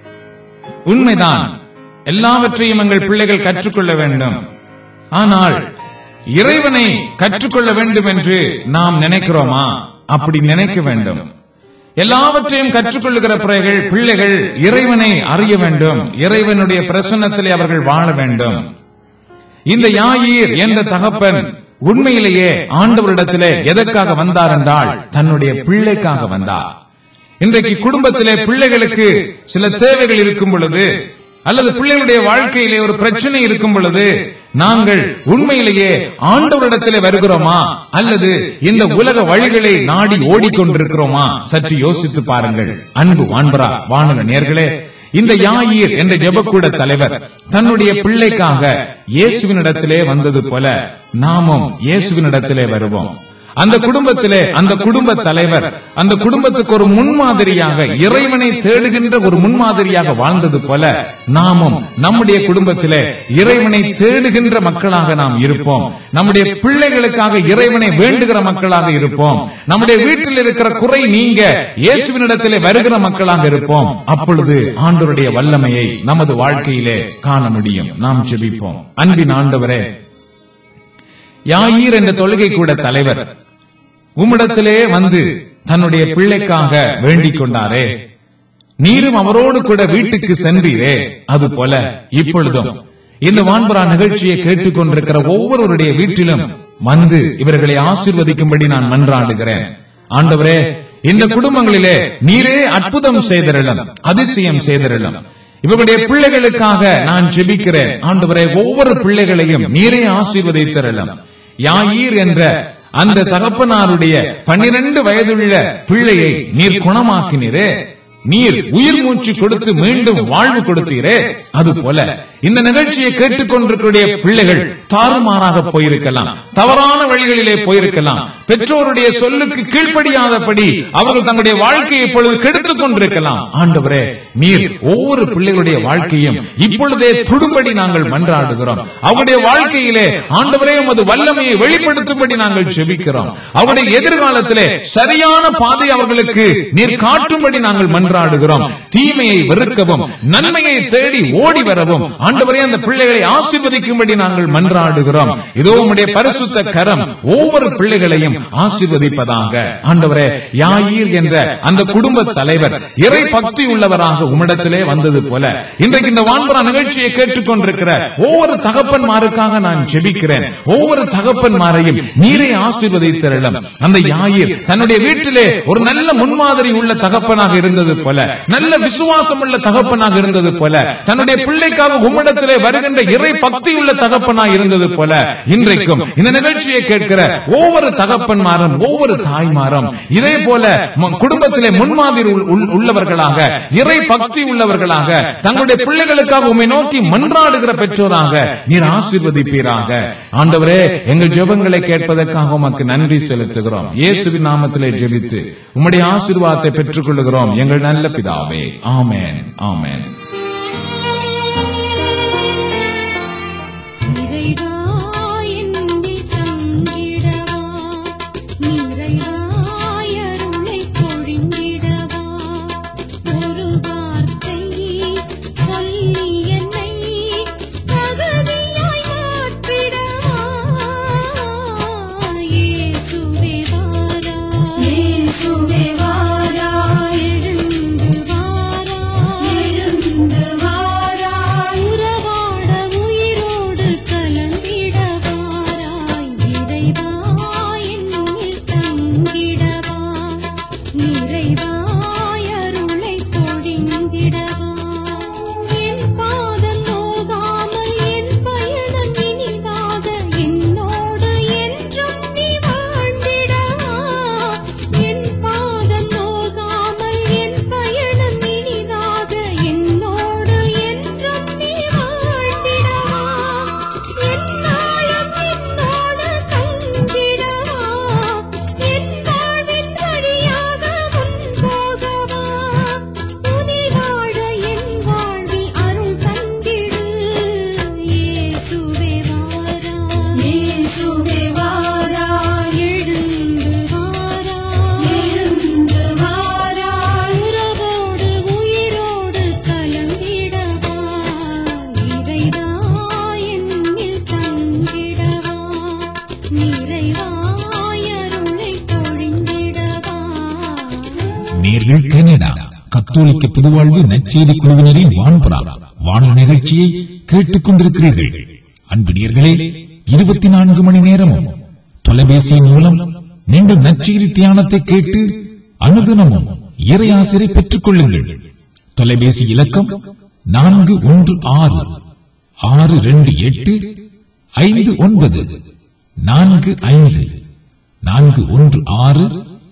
Speaker 1: உண்மைதான் எல்லாவற்றையும் எங்கள் பிள்ளைகள் கற்றுக்கொள்ள வேண்டும் ஆனால் இறைவனை கற்றுக்கொள்ள வேண்டும் என்று நாம் நினைக்கிறோமா அப்படி நினைக்க வேண்டும் எல்லாவற்றையும் கற்றுக்கொள்ளுகிற பிள்ளைகள் பிள்ளைகள் இறைவனை அறிய வேண்டும் இறைவனுடைய பிரசன்னத்திலே அவர்கள் வாழ வேண்டும் இந்த யாயீர் என்ற தகப்பன் உண்மையிலேயே ஆண்டவரிடத்திலே எதற்காக வந்தார் என்றால் தன்னுடைய பிள்ளைக்காக வந்தார் இன்றைக்கு குடும்பத்திலே பிள்ளைகளுக்கு சில தேவைகள் இருக்கும் பொழுது அல்லது பிள்ளைகளுடைய வாழ்க்கையிலே ஒரு பிரச்சனை இருக்கும் பொழுது நாங்கள் உண்மையிலேயே ஆண்டவரிடத்திலே வருகிறோமா அல்லது இந்த உலக வழிகளை நாடி ஓடிக்கொண்டிருக்கிறோமா சற்று யோசித்து பாருங்கள் அன்பு வான்பரா வானக நேர்களே இந்த யாயீர் என்ற ஜெபக்கூட தலைவர் தன்னுடைய பிள்ளைக்காக இயேசுவினிடத்திலே வந்தது போல நாமும் இயேசுவினிடத்திலே வருவோம் அந்த குடும்பத்திலே அந்த குடும்ப தலைவர் அந்த குடும்பத்துக்கு ஒரு முன்மாதிரியாக இறைவனை தேடுகின்ற ஒரு முன்மாதிரியாக வாழ்ந்தது போல நாமும் நம்முடைய குடும்பத்திலே இறைவனை தேடுகின்ற மக்களாக நாம் இருப்போம் நம்முடைய பிள்ளைகளுக்காக இறைவனை வேண்டுகிற மக்களாக இருப்போம் நம்முடைய வீட்டில் இருக்கிற குறை நீங்க இயேசுவினிடத்திலே வருகிற மக்களாக இருப்போம் அப்பொழுது ஆண்டவருடைய வல்லமையை நமது வாழ்க்கையிலே காண முடியும் நாம் ஜெபிப்போம் அன்பின் ஆண்டவரே யாயீர் என்ற தொழுகை கூட தலைவர் உம்மிடத்திலே வந்து தன்னுடைய பிள்ளைக்காக வேண்டிக் கொண்டாரே நீரும் அவரோடு கூட வீட்டுக்கு சென்றீரே அது போல இப்பொழுதும் இந்த வான்பரா நிகழ்ச்சியை கேட்டுக்கொண்டிருக்கிற ஒவ்வொருவருடைய வீட்டிலும் வந்து இவர்களை ஆசீர்வதிக்கும்படி நான் மன்றாடுகிறேன் ஆண்டவரே இந்த குடும்பங்களிலே நீரே அற்புதம் செய்திரலும் அதிசயம் செய்திரலும் இவர்களுடைய பிள்ளைகளுக்காக நான் ஜெபிக்கிறேன் ஆண்டவரே ஒவ்வொரு பிள்ளைகளையும் நீரே ஆசீர்வதித்திரலும் யாயீர் என்ற அந்த தகப்பனாருடைய பன்னிரண்டு வயதுள்ள பிள்ளையை நீர் குணமாக்கினீரே நீர் உயிர் மூச்சு கொடுத்து மீண்டும் வாழ்வு கொடுத்தீரே அது போல இந்த நிகழ்ச்சியை கேட்டுக்கொண்டிருக்கிற பிள்ளைகள் தாறுமாறாக போயிருக்கலாம் தவறான வழிகளிலே போயிருக்கலாம் பெற்றோருடைய சொல்லுக்கு கீழ்ப்படியாதபடி அவர்கள் தங்களுடைய வாழ்க்கையை இப்பொழுது கெடுத்துக் கொண்டிருக்கலாம் ஆண்டவரே நீர் ஒவ்வொரு பிள்ளைகளுடைய வாழ்க்கையும் இப்பொழுதே தொடும்படி நாங்கள் மன்றாடுகிறோம் அவருடைய வாழ்க்கையிலே ஆண்டவரே உமது வல்லமையை வெளிப்படுத்தும்படி நாங்கள் செபிக்கிறோம் அவருடைய எதிர்காலத்திலே சரியான பாதை அவர்களுக்கு நீர் காட்டும்படி நாங்கள் மன்றாடுகிறோம் தீமையை வெறுக்கவும் நன்மையை தேடி ஓடி வரவும் ஆண்டவரே அந்த பிள்ளைகளை ஆசீர்வதிக்கும்படி நாங்கள் மன்றாடுகிறோம் இதோ உம்முடைய பரிசுத்த கரம் ஒவ்வொரு பிள்ளைகளையும் ஆசீர்வதிப்பதாக ஆண்டவரே யாயீர் என்ற அந்த குடும்ப தலைவர் இறை பக்தி உள்ளவராக உம்மிடத்திலே வந்தது போல இன்றைக்கு இந்த வான்பரா நிகழ்ச்சியை கேட்டுக்கொண்டிருக்கிற ஒவ்வொரு தகப்பன்மாருக்காக நான் ஜெபிக்கிறேன் ஒவ்வொரு தகப்பன்மாரையும் நீரை ஆசீர்வதித்திரளும் அந்த யாயீர் தன்னுடைய வீட்டிலே ஒரு நல்ல முன்மாதிரி உள்ள தகப்பனாக இருந்தது போல நல்ல விசுவாசம் உள்ள தகப்பனாக இருந்தது போல தன்னுடைய பிள்ளைக்காக உம்மிடத்திலே வருகின்ற இறை பக்தி உள்ள தகப்பனாக இருந்தது போல இன்றைக்கும் இந்த நிகழ்ச்சியை கேட்கிற ஒவ்வொரு தகப்பன்மாரும் ஒவ்வொரு தாய்மாரும் இதே போல ம- குடும்பத்திலே முன்மாதிரி உள்- உள்- உள்ளவர்களாக இறை பக்தி உள்ளவர்களாக தங்களுடைய பிள்ளைகளுக்காக உம்மை நோக்கி மன்றாடுகிற பெற்றோராக நீர் ஆசீர்வதிப்பீராக ஆண்டவரே எங்கள் ஜெபங்களை கேட்பதற்காக உமக்கு நன்றி செலுத்துகிறோம் இயேசுவின் நாமத்திலே ஜெபித்து உம்முடைய ஆசீர்வாதத்தை பெற்றுக் கொள்ளுகிறோம் எங்கள் நல்ல பிதாவே ஆமென் ஆமென்
Speaker 2: நிறைவாயெந்தி தங்கிடவா நிறைவாயருளை பொழிந்திடவா ஒரு வார்த்தை சொல்லி என்னை தகுதியாய் மாற்றிடவா இயேசுவே வாரா இயேசுவே வாரா எழுந்து
Speaker 3: நேர்கள் கனடா கத்தோலிக்க புதுவாழ்வு நற்செய்தி குழுவினரின் வான்புறா வானொலி நிகழ்ச்சியை கேட்டுக் கொண்டிருக்கிறீர்கள் அன்பு நேர்களே இருபத்தி நான்கு மணி நேரமும் தொலைபேசியின் மூலம் நீங்கள் நற்செய்தி தியானத்தை கேட்டு அனுதினமும் இறை ஆசிரை பெற்றுக் கொள்ளுங்கள் தொலைபேசி இலக்கம் நான்கு ஒன்று ஆறு ஆறு ரெண்டு எட்டு ஐந்து ஒன்பது நான்கு ஐந்து நான்கு ஒன்று ஆறு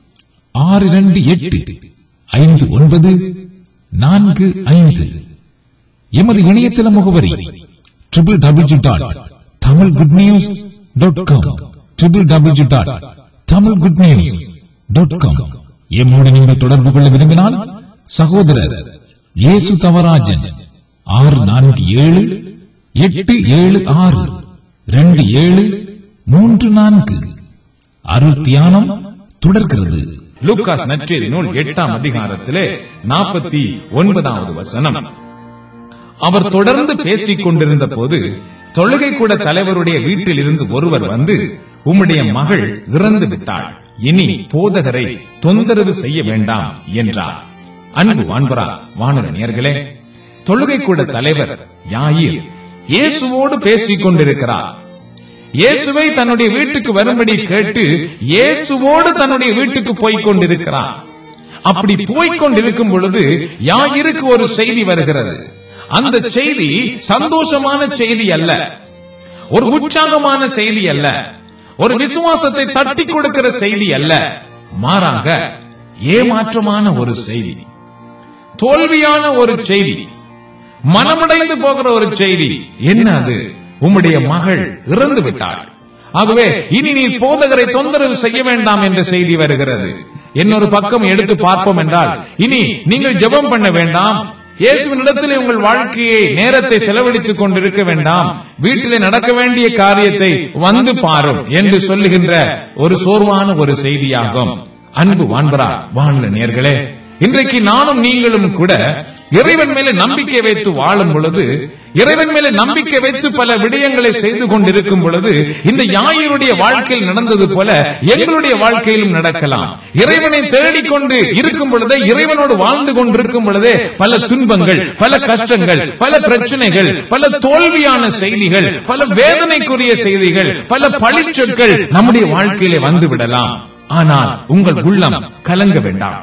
Speaker 3: ஆறு ரெண்டு எட்டு ஐந்து ஒன்பது நான்கு ஐந்து எமது இணையதள முகவரி triple W dot Tamil good news dot com triple W dot Tamil good news dot com எம்மோடு நீங்கள் தொடர்பு கொள்ள விரும்பினால் சகோதரர் இயேசு தவராஜன் ஆறு நான்கு ஏழு எட்டு ஏழு ஆறு ரெண்டு ஏழு மூன்று நான்கு அருள் தியானம் தொடர்கிறது
Speaker 1: லூக்காஸ் நற்செய்தி நூல் எட்டாம் அதிகாரத்திலே நாற்பத்தி ஒன்பதாவது வசனம் அவர் தொடர்ந்து பேசிக் கொண்டிருந்த போது தொழுகை கூட தலைவருடைய வீட்டில் இருந்து ஒருவர் வந்து உம்முடைய மகள் இறந்து விட்டாள் இனி போதகரை தொந்தரவு செய்ய வேண்டாம் என்றார் அன்பு வான்பரா வானர நேர்களே தொழுகை கூட தலைவர் யாயிர் இயேசுவோடு பேசிக் கொண்டிருக்கிறார் இயேசுவை தன்னுடைய வீட்டுக்கு வரும்படி கேட்டு இயேசுவோடு தன்னுடைய வீட்டுக்கு போய்க் கொண்டிருக்கிறார் அப்படி போய்க் கொண்டிருக்கும் பொழுது யாயிருக்கு ஒரு செய்தி வருகிறது அந்த செய்தி சந்தோஷமான செய்தி அல்ல ஒரு உற்சாகமான செய்தி அல்ல ஒரு விசுவாசத்தை தட்டி கொடுக்கிற செய்தி அல்ல மாறாக ஏமாற்றமான ஒரு செய்தி தோல்வியான ஒரு செய்தி மனமுடைந்து போகிற ஒரு செய்தி என்ன அது உம்முடைய மகள் இறந்து விட்டாள் ஆகவே இனி நீ போதகரை தொந்தரவு செய்ய வேண்டாம் என்ற செய்தி வருகிறது இன்னொரு பக்கம் எடுத்து பார்ப்போம் என்றால் இனி நீங்கள் ஜெபம் பண்ண வேண்டாம் இயேசுவினிடத்திலே உங்கள் வாழ்க்கையை நேரத்தை செலவழித்துக் கொண்டிருக்க வேண்டாம் வீட்டிலே நடக்க வேண்டிய காரியத்தை வந்து பாரும் என்று சொல்லுகின்ற ஒரு சோர்வான ஒரு செய்தியாகும் அன்பு வான்பரா வானல நேர்களே இன்றைக்கு நானும் நீங்களும் கூட இறைவன் மேலே நம்பிக்கை வைத்து வாழும் பொழுது இறைவன் மேலே நம்பிக்கை வைத்து பல விடயங்களை செய்து கொண்டிருக்கும் பொழுது இந்த யாயினுடைய வாழ்க்கையில் நடந்தது போல எங்களுடைய வாழ்க்கையிலும் நடக்கலாம் இறைவனை தேடிக்கொண்டு இருக்கும் பொழுதே இறைவனோடு வாழ்ந்து கொண்டிருக்கும் பொழுதே பல துன்பங்கள் பல கஷ்டங்கள் பல பிரச்சனைகள் பல தோல்வியான செய்திகள் பல வேதனைக்குரிய செய்திகள் பல பழிச்சொற்கள் நம்முடைய வாழ்க்கையிலே வந்து விடலாம் ஆனால் உங்கள் உள்ளம் கலங்க வேண்டாம்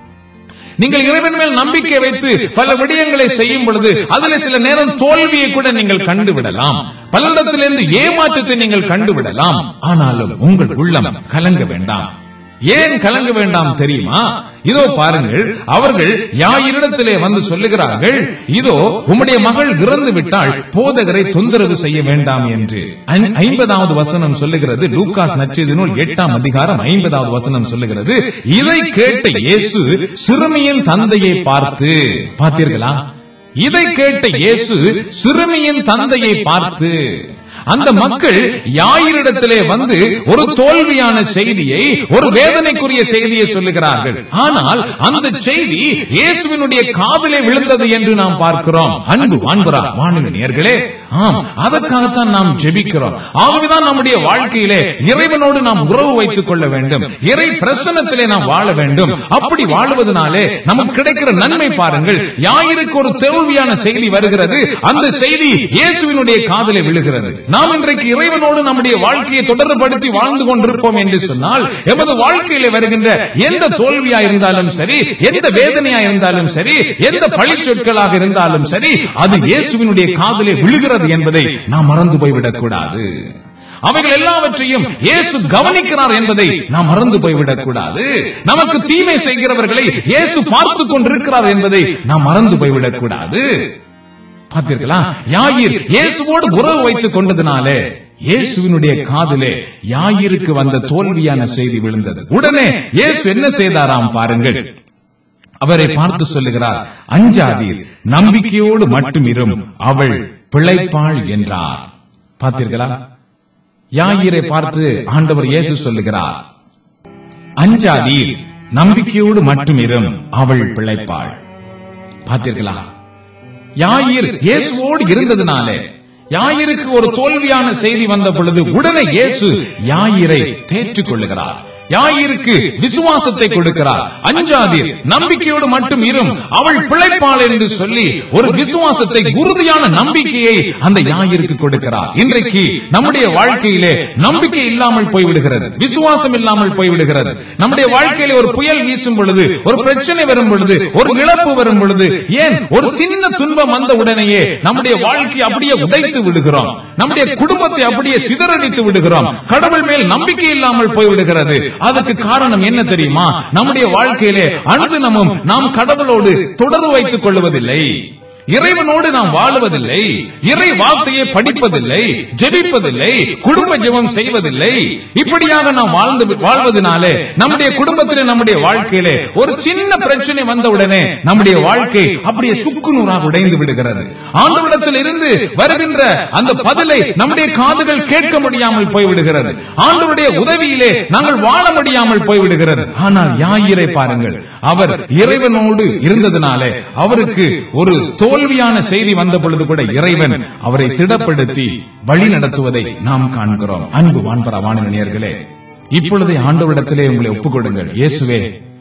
Speaker 1: நீங்கள் இறைவன் மேல் நம்பிக்கை வைத்து பல விடயங்களை செய்யும் பொழுது அதில் சில நேரம் தோல்வியை கூட நீங்கள் கண்டுவிடலாம் பலரிடத்திலிருந்து ஏமாற்றத்தை நீங்கள் கண்டுவிடலாம் ஆனாலும் உங்கள் உள்ளம் கலங்க வேண்டாம் ஏன் கலங்க வேண்டாம் தெரியுமா இதோ பாருங்கள் அவர்கள் யாயிரிடத்திலே வந்து சொல்லுகிறார்கள் இதோ உம்முடைய மகள் இறந்து விட்டால் போதகரை தொந்தரவு செய்ய வேண்டாம் என்று ஐ- ஐம்பதாவது வசனம் சொல்லுகிறது லூக்காஸ் நற்செய்தி நூல் எட்டாம் அதிகாரம் ஐம்பதாவது வசனம் சொல்லுகிறது இதை கேட்ட இயேசு சிறுமியின் தந்தையை பார்த்து பார்த்தீர்களா இதை கேட்ட இயேசு சிறுமியின் தந்தையை பார்த்து அந்த மக்கள் யாயிரிடத்திலே வந்து ஒரு தோல்வியான செய்தியை ஒரு வேதனைக்குரிய செய்தியை சொல்லுகிறார்கள் ஆனால் அந்த செய்தி இயேசுவினுடைய காதிலே விழுந்தது என்று நாம் பார்க்கிறோம் அன்பு வான்பரா வானுங்க நேர்களே ஆம் அதற்காகத்தான் நாம் ஜெபிக்கிறோம் ஆகவேதான் நம்முடைய வாழ்க்கையிலே இறைவனோடு நாம் உறவு வைத்துக் கொள்ள வேண்டும் இறை பிரசன்னத்திலே நாம் வாழ வேண்டும் அப்படி வாழுவதனாலே நமக்கு கிடைக்கிற நன்மை பாருங்கள் யாயிருக்கு ஒரு தோல்வியான செய்தி வருகிறது அந்த செய்தி இயேசுவினுடைய காதலை விழுகிறது நாம் இன்றைக்கு இறைவனோடு நம்முடைய வாழ்க்கையை தொடர்படுத்தி வாழ்ந்து கொண்டிருப்போம் என்று சொன்னால் எமது வாழ்க்கையில வருகின்ற எந்த தோல்வியா இருந்தாலும் சரி எந்த வேதனையா இருந்தாலும் சரி எந்த பழிச்சொற்களாக இருந்தாலும் சரி அது இயேசுவினுடைய காதலே விழுகிறது என்பதை நாம் மறந்து போய்விடக் கூடாது அவைகள் எல்லாவற்றையும் இயேசு கவனிக்கிறார் என்பதை நாம் மறந்து போய்விடக் கூடாது நமக்கு தீமை செய்கிறவர்களை இயேசு பார்த்துக் கொண்டிருக்கிறார் என்பதை நாம் மறந்து போய்விடக் கூடாது பார்த்தீர்களா யாயிர் இயேசுவோடு உறவு வைத்துக் கொண்டதினாலே இயேசுவினுடைய காதிலே யாயிருக்கு வந்த தோல்வியான செய்தி விழுந்தது உடனே இயேசு என்ன செய்தாராம் பாருங்கள் அவரை பார்த்து சொல்லுகிறார் அஞ்சாதீர் நம்பிக்கையோடு மட்டும் இரும் அவள் பிழைப்பாள் என்றார் பார்த்தீர்களா யாயிரை பார்த்து ஆண்டவர் இயேசு சொல்லுகிறார் அஞ்சாதீர் நம்பிக்கையோடு மட்டும் இரும் அவள் பிழைப்பாள் பார்த்தீர்களா யாயிர் இயேசுவோடு இருந்ததினாலே யாயிருக்கு ஒரு தோல்வியான செய்தி வந்த பொழுது உடனே இயேசு யாயிரை தேற்றுக் கொள்ளுகிறார் யாயிருக்கு விசுவாசத்தை கொடுக்கிறார் அஞ்சாதீர் நம்பிக்கையோடு மட்டும் இரும் அவள் பிழைப்பாள் என்று சொல்லி ஒரு விசுவாசத்தை உறுதியான நம்பிக்கையை அந்த யாயிருக்கு கொடுக்கிறார் இன்றைக்கு நம்முடைய வாழ்க்கையிலே நம்பிக்கை இல்லாமல் போய்விடுகிறது விசுவாசம் இல்லாமல் போய்விடுகிறது நம்முடைய வாழ்க்கையிலே ஒரு புயல் வீசும் பொழுது ஒரு பிரச்சனை வரும் பொழுது ஒரு இழப்பு வரும் பொழுது ஏன் ஒரு சின்ன துன்பம் வந்த உடனேயே நம்முடைய வாழ்க்கையை அப்படியே உடைத்து விடுகிறோம் நம்முடைய குடும்பத்தை அப்படியே சிதறடித்து விடுகிறோம் கடவுள் மேல் நம்பிக்கை இல்லாமல் போய்விடுகிறது அதுக்கு காரணம் என்ன தெரியுமா நம்முடைய வாழ்க்கையிலே அனுதினமும் நாம் கடவுளோடு தொடர்பு வைத்துக் கொள்வதில்லை இறைவனோடு நாம் வாழுவதில்லை இறை வார்த்தையை படிப்பதில்லை ஜெபிப்பதில்லை குடும்ப ஜெபம் செய்வதில்லை இப்படியாக நாம் வாழ்ந்து வாழ்வதனாலே நம்முடைய குடும்பத்திலே நம்முடைய வாழ்க்கையிலே ஒரு சின்ன பிரச்சனை வந்தவுடனே நம்முடைய வாழ்க்கை அப்படியே சுக்குநூறாக உடைந்து விடுகிறது ஆண்டவிடத்தில் இருந்து வருகின்ற அந்த பதிலை நம்முடைய காதுகள் கேட்க முடியாமல் போய்விடுகிறது ஆண்டவருடைய உதவியிலே நாங்கள் வாழ முடியாமல் போய்விடுகிறது ஆனால் யாயிரை பாருங்கள் அவர் இறைவனோடு இருந்ததினாலே அவருக்கு ஒரு தோல்வியான செய்தி வந்த பொழுது கூட இறைவன் அவரை திடப்படுத்தி வழி நடத்துவதை நாம் காண்கிறோம் அன்பு வான்பரா வானவனியர்களே இப்பொழுதே ஆண்டவரிடத்திலே உங்களை ஒப்புக் கொடுங்கள் இயேசுவே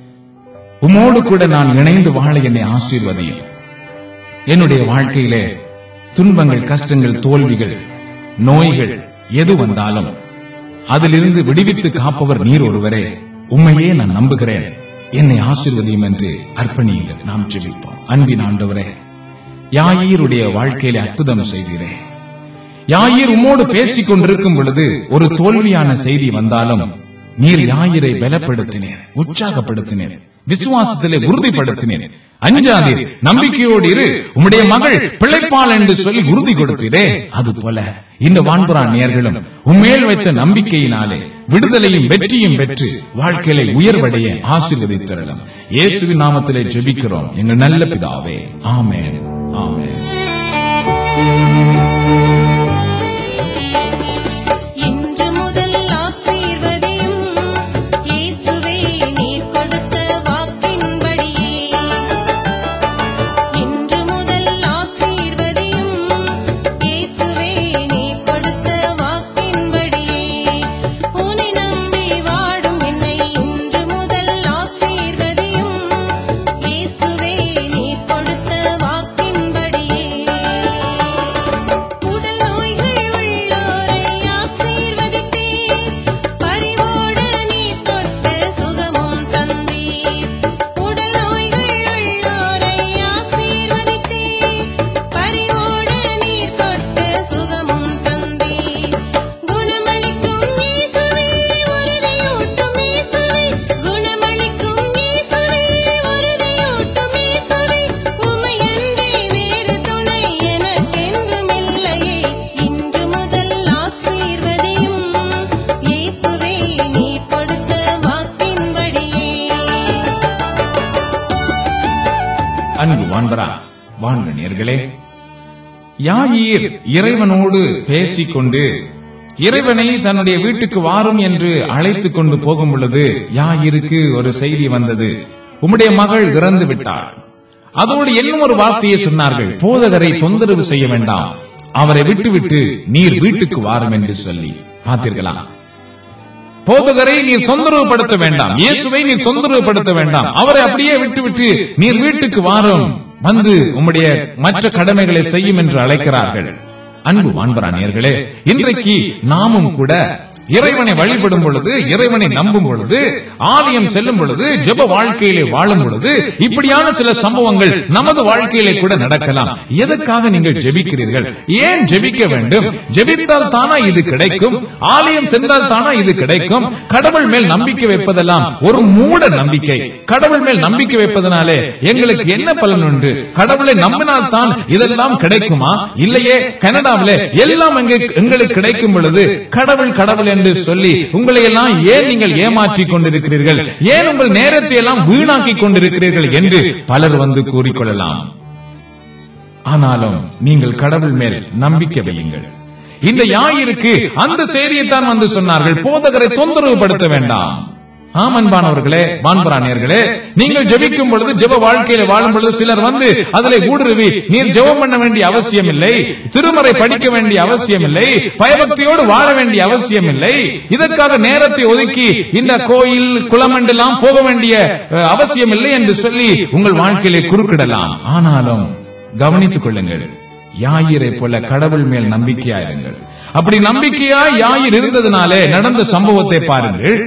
Speaker 1: உம்மோடு கூட நான் இணைந்து வாழ என்னை ஆசீர்வதியும் என்னுடைய வாழ்க்கையிலே துன்பங்கள் கஷ்டங்கள் தோல்விகள் நோய்கள் எது வந்தாலும் அதிலிருந்து விடுவித்து காப்பவர் நீர் ஒருவரே உண்மையே நான் நம்புகிறேன் என்னை ஆசீர்வதியும் என்று அர்ப்பணியுங்கள் நாம் ஜெபிப்போம் அன்பின் ஆண்டவரே யாயீருடைய வாழ்க்கையிலே அற்புதம் செய்கிறேன் யாயீர் உம்மோடு பேசிக் கொண்டிருக்கும் பொழுது ஒரு தோல்வியான செய்தி வந்தாலும் நீர் யாயிரை பலப்படுத்தினீர் உற்சாகப்படுத்தினீர் விசுவாசத்திலே உறுதிப்படுத்தினீர் அஞ்சாதீர் நம்பிக்கையோடு இரு உம்முடைய மகள் பிழைப்பாள் என்று சொல்லி உறுதி கொடுத்தீரே அது போல இந்த வான்புறா நேர்களும் உம்மேல் வைத்த நம்பிக்கையினாலே விடுதலையும் வெற்றியும் பெற்று வாழ்க்கையில உயர்வடைய ஆசீர்வதித்தரலாம் இயேசுவின் நாமத்திலே ஜெபிக்கிறோம் எங்கள் நல்ல பிதாவே ஆமென் ஆமென்
Speaker 2: இன்று முதல் ஆசீர்வதியும் இயேசுவே நீர் கொடுத்த வாக்கின்படியே இன்று முதல் ஆசீர்வதியும் இயேசுவே நீர் கொடுத்த வாக்கின்படியே உன்னை நம்பி வாடும் என்னை இன்று முதல் ஆசீர்வதியும் இயேசுவே நீர் கொடுத்த வாக்கின்படியே உடல் நோய்கள் உள்ளோரை ஆசீர்வதித்தீர் பரிவோடு நீர் தொட்டு சுகமும் தந்தீர் உடல் நோய்கள் உள்ளோரை ஆசீர்வதித்தீர் பரிவோடு நீர் தொட்டு சுகமும் தந்தீர் குணமளிக்கும் இயேசுவே உறுதியூட்டும் இயேசுவே குணமளிக்கும் இயேசுவே உறுதியூட்டும் இயேசுவே உமையன்றி வேறு துணை எனக்கென்றும் இல்லையே இன்று முதல் ஆசீர்வதியும் இயேசுவே நீர் கொடுத்த வாக்கின்படியே
Speaker 1: அன்பு வான்பரா வாங்க நேர்களே யாயீர் இறைவனோடு பேசிக்கொண்டு இறைவனை தன்னுடைய வீட்டுக்கு வாரும் என்று அழைத்துக் கொண்டு போகும் பொழுது யாயிருக்கு ஒரு செய்தி வந்தது உம்முடைய மகள் இறந்து விட்டாள் அதோடு இன்னும் ஒரு வார்த்தையை சொன்னார்கள் போதகரை தொந்தரவு செய்ய வேண்டாம் அவரை விட்டுவிட்டு நீர் வீட்டுக்கு வாரும் என்று சொல்லி பார்த்தீர்களா போதகரை நீர் தொந்தரவு படுத்த வேண்டாம் இயேசுவை நீர் தொந்தரவு படுத்த வேண்டாம் அவரை அப்படியே விட்டுவிட்டு நீர் வீட்டுக்கு வாரும் வந்து உம்முடைய மற்ற கடமைகளை செய்யும் என்று அழைக்கிறார்கள் அன்பு வான்பரா நேர்களே இன்றைக்கு நாமும் கூட இறைவனை வழிபடும் பொழுது இறைவனை நம்பும் பொழுது ஆலயம் செல்லும் பொழுது ஜெப வாழ்க்கையிலே வாழும் பொழுது இப்படியான சில சம்பவங்கள் நமது வாழ்க்கையிலே கூட நடக்கலாம் எதற்காக நீங்கள் ஜெபிக்கிறீர்கள் ஏன் ஜெபிக்க வேண்டும் ஜெபித்தால் தானா இது கிடைக்கும் ஆலயம் சென்றால் தானா இது கிடைக்கும் கடவுள் மேல் நம்பிக்கை வைப்பதெல்லாம் ஒரு மூட நம்பிக்கை கடவுள் மேல் நம்பிக்கை வைப்பதனாலே எங்களுக்கு என்ன பலன் உண்டு கடவுளை நம்பினால் தான் இதெல்லாம் கிடைக்குமா இல்லையே கனடாவிலே எல்லாம் எங்க- எங்களுக்கு கிடைக்கும் பொழுது கடவுள் கடவுள் என்று சொல்லி உங்களை எல்லாம் ஏன் நீங்கள் ஏமாற்றிக் கொண்டிருக்கிறீர்கள் ஏன் உங்கள் நேரத்தை எல்லாம் வீணாக்கிக் கொண்டிருக்கிறீர்கள் என்று பலர் வந்து கூறிக்கொள்ளலாம் ஆனாலும் நீங்கள் கடவுள் மேல் நம்பிக்கை வையுங்கள் இந்த யாயிருக்கு அந்த செய்தியைத்தான் வந்து சொன்னார்கள் போதகரை தொந்தரவு படுத்த வேண்டாம் ஆம் அன்பானவர்களே வான்பராணியர்களே நீங்கள் ஜெபிக்கும் பொழுது ஜெப வாழ்க்கையில வாழும் பொழுது சிலர் வந்து அதிலே ஊடுருவி நீர் ஜெபம் பண்ண வேண்டிய அவசியம் இல்லை திருமறை படிக்க வேண்டிய அவசியம் இல்லை பயபக்தியோடு வாழ வேண்டிய அவசியம் இல்லை இதற்காக நேரத்தை ஒதுக்கி இந்த கோயில் குளம் என்றெல்லாம் போக வேண்டிய அஹ், அவசியம் இல்லை என்று சொல்லி உங்கள் வாழ்க்கையிலே குறுக்கிடலாம் ஆனாலும் கவனித்துக் கொள்ளுங்கள் யாயிரை போல கடவுள் மேல் நம்பிக்கையாயிருங்கள் அப்படி நம்பிக்கையாய் யாயிர் இருந்ததுனாலே நடந்த சம்பவத்தை பாருங்கள்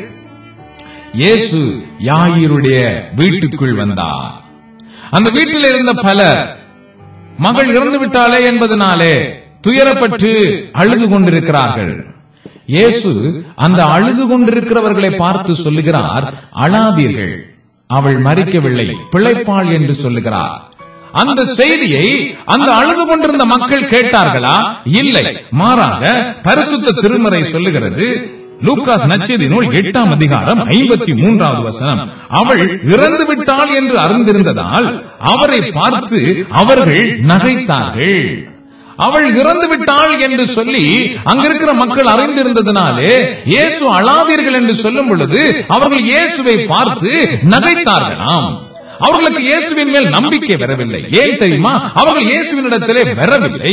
Speaker 1: இயேசு யாயிருடைய வீட்டுக்குள் வந்தார் அந்த வீட்டில் இருந்த பலர் மகள் இறந்து விட்டாளே என்பதனாலே துயரப்பட்டு அழுது கொண்டிருக்கிறார்கள் இயேசு அந்த அழுது கொண்டிருக்கிறவர்களை பார்த்து சொல்லுகிறார் அழாதீர்கள் அவள் மறிக்கவில்லை பிழைப்பாள் என்று சொல்லுகிறார் அந்த செய்தியை அந்த அழுது கொண்டிருந்த மக்கள் கேட்டார்களா இல்லை மாறாக பரிசுத்த திருமறை சொல்லுகிறது லூக்காஸ் நச்செய்தி நூல் எட்டாம் அதிகாரம் ஐம்பத்தி மூன்றாவது வசனம் அவள் இறந்து விட்டாள் என்று அறிந்திருந்ததால் அவரை பார்த்து அவர்கள் நகைத்தார்கள் அவள் இறந்து விட்டாள் என்று சொல்லி அங்கிருக்கிற மக்கள் அறிந்திருந்ததினாலே இயேசு அழாதீர்கள் என்று சொல்லும் பொழுது அவர்கள் இயேசுவை பார்த்து நகைத்தார்களாம் அவர்களுக்கு இயேசுவின் மேல் நம்பிக்கை வரவில்லை ஏன் தெரியுமா அவர்கள் இயேசுவினிடத்திலே வரவில்லை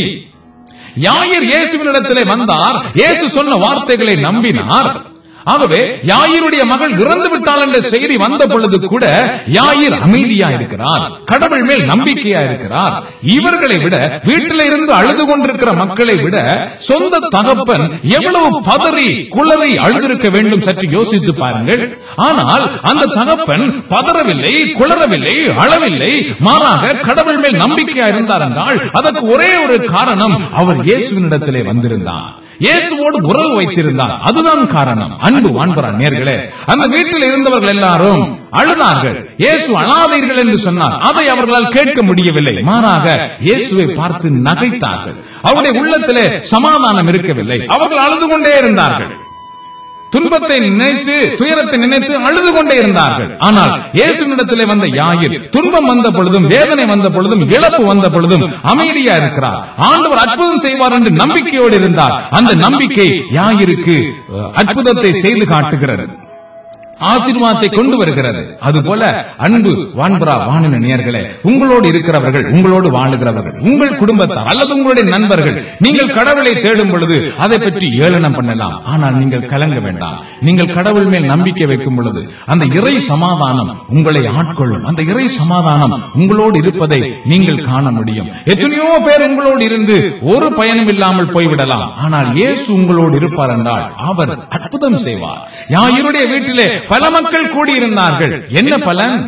Speaker 1: யாயிர் இயேசுவினிடத்திலே வந்தார் இயேசு சொன்ன வார்த்தைகளை நம்பினார் ஆகவே யாயிருடைய மகள் இறந்து விட்டாள் என்ற செய்தி வந்த பொழுது கூட யாயிர் அமைதியா இருக்கிறார் கடவுள் மேல் நம்பிக்கையா இருக்கிறார் இவர்களை விட வீட்டில இருந்து அழுது கொண்டிருக்கிற மக்களை விட சொந்த தகப்பன் எவ்வளவு பதறி குளறி அழுதிருக்க வேண்டும் சற்று யோசித்து பாருங்கள் ஆனால் அந்த தகப்பன் பதறவில்லை குளறவில்லை அழவில்லை மாறாக கடவுள் மேல் நம்பிக்கையா இருந்தார் என்றால் அதற்கு ஒரே ஒரு காரணம் அவர் இயேசுவினிடத்திலே வந்திருந்தார் இயேசுவோடு உறவு வைத்திருந்தார் அதுதான் காரணம் அன்பு வான்பரா நேர்களே அந்த வீட்டில் இருந்தவர்கள் எல்லாரும் அழுதார்கள் இயேசு அழாதீர்கள் என்று சொன்னார் அதை அவர்களால் கேட்க முடியவில்லை மாறாக இயேசுவை பார்த்து நகைத்தார்கள் அவருடைய உள்ளத்திலே சமாதானம் இருக்கவில்லை அவர்கள் அழுது கொண்டே இருந்தார்கள் துன்பத்தை நினைத்து துயரத்தை நினைத்து அழுது கொண்டே இருந்தார்கள் ஆனால் இயேசுவினிடத்திலே வந்த யாயிர் துன்பம் வந்த பொழுதும் வேதனை வந்த பொழுதும் இழப்பு வந்த பொழுதும் அமைதியா இருக்கிறார் ஆண்டவர் அற்புதம் செய்வார் என்று நம்பிக்கையோடு இருந்தார் அந்த நம்பிக்கை யாயிருக்கு அஹ், அற்புதத்தை செய்து காட்டுகிறது ஆசீர்வாதத்தை கொண்டு வருகிறது அதுபோல அன்பு வான்புறா வானில நேயர்களே உங்களோடு இருக்கிறவர்கள் உங்களோடு வாழுகிறவர்கள் உங்கள் குடும்பத்தார் அல்லது உங்களுடைய நண்பர்கள் நீங்கள் கடவுளை தேடும் பொழுது அதை பற்றி ஏளனம் பண்ணலாம் ஆனால் நீங்கள் கலங்க வேண்டாம் நீங்கள் கடவுள் மேல் நம்பிக்கை வைக்கும் பொழுது அந்த இறை சமாதானம் உங்களை ஆட்கொள்ளும் அந்த இறை சமாதானம் உங்களோடு இருப்பதை நீங்கள் காண முடியும் எத்தனையோ பேர் உங்களோடு இருந்து ஒரு பயனும் இல்லாமல் போய்விடலாம் ஆனால் இயேசு உங்களோடு இருப்பார் என்றால் அவர் அற்புதம் செய்வார் யாருடைய வீட்டிலே பல மக்கள் கூடியிருந்தார்கள் என்ன பலன்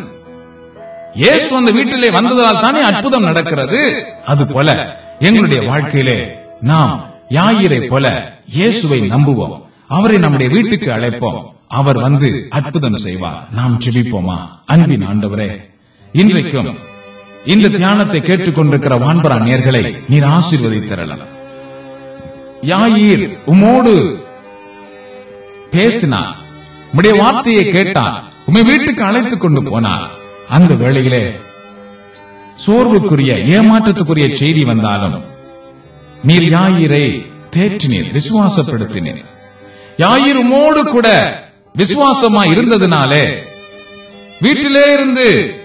Speaker 1: இயேசு அந்த வீட்டிலே வந்ததால் தானே அற்புதம் நடக்கிறது அது போல எங்களுடைய வாழ்க்கையிலே நாம் யாயிரை போல இயேசுவை நம்புவோம் அவரை நம்முடைய வீட்டுக்கு அழைப்போம் அவர் வந்து அற்புதம் செய்வார் நாம் ஜெபிப்போமா அன்பின் ஆண்டவரே இன்றைக்கும் இந்த தியானத்தை கேட்டுக்கொண்டிருக்கிற வான்பரா நேர்களை நீர் ஆசீர்வதித்தரலாம் யாயீர் உமோடு பேசினார் உம்முடைய வார்த்தையை கேட்டார் உம்மை வீட்டுக்கு அழைத்துக் கொண்டு போனார் அந்த வேளையிலே சோர்வுக்குரிய ஏமாற்றத்துக்குரிய செய்தி வந்தாலும் நீர் யாயிரை தேற்றினீர் விசுவாசப்படுத்தினீர் யாயிர் உமோடு கூட விசுவாசமா இருந்ததினாலே வீட்டிலே இருந்து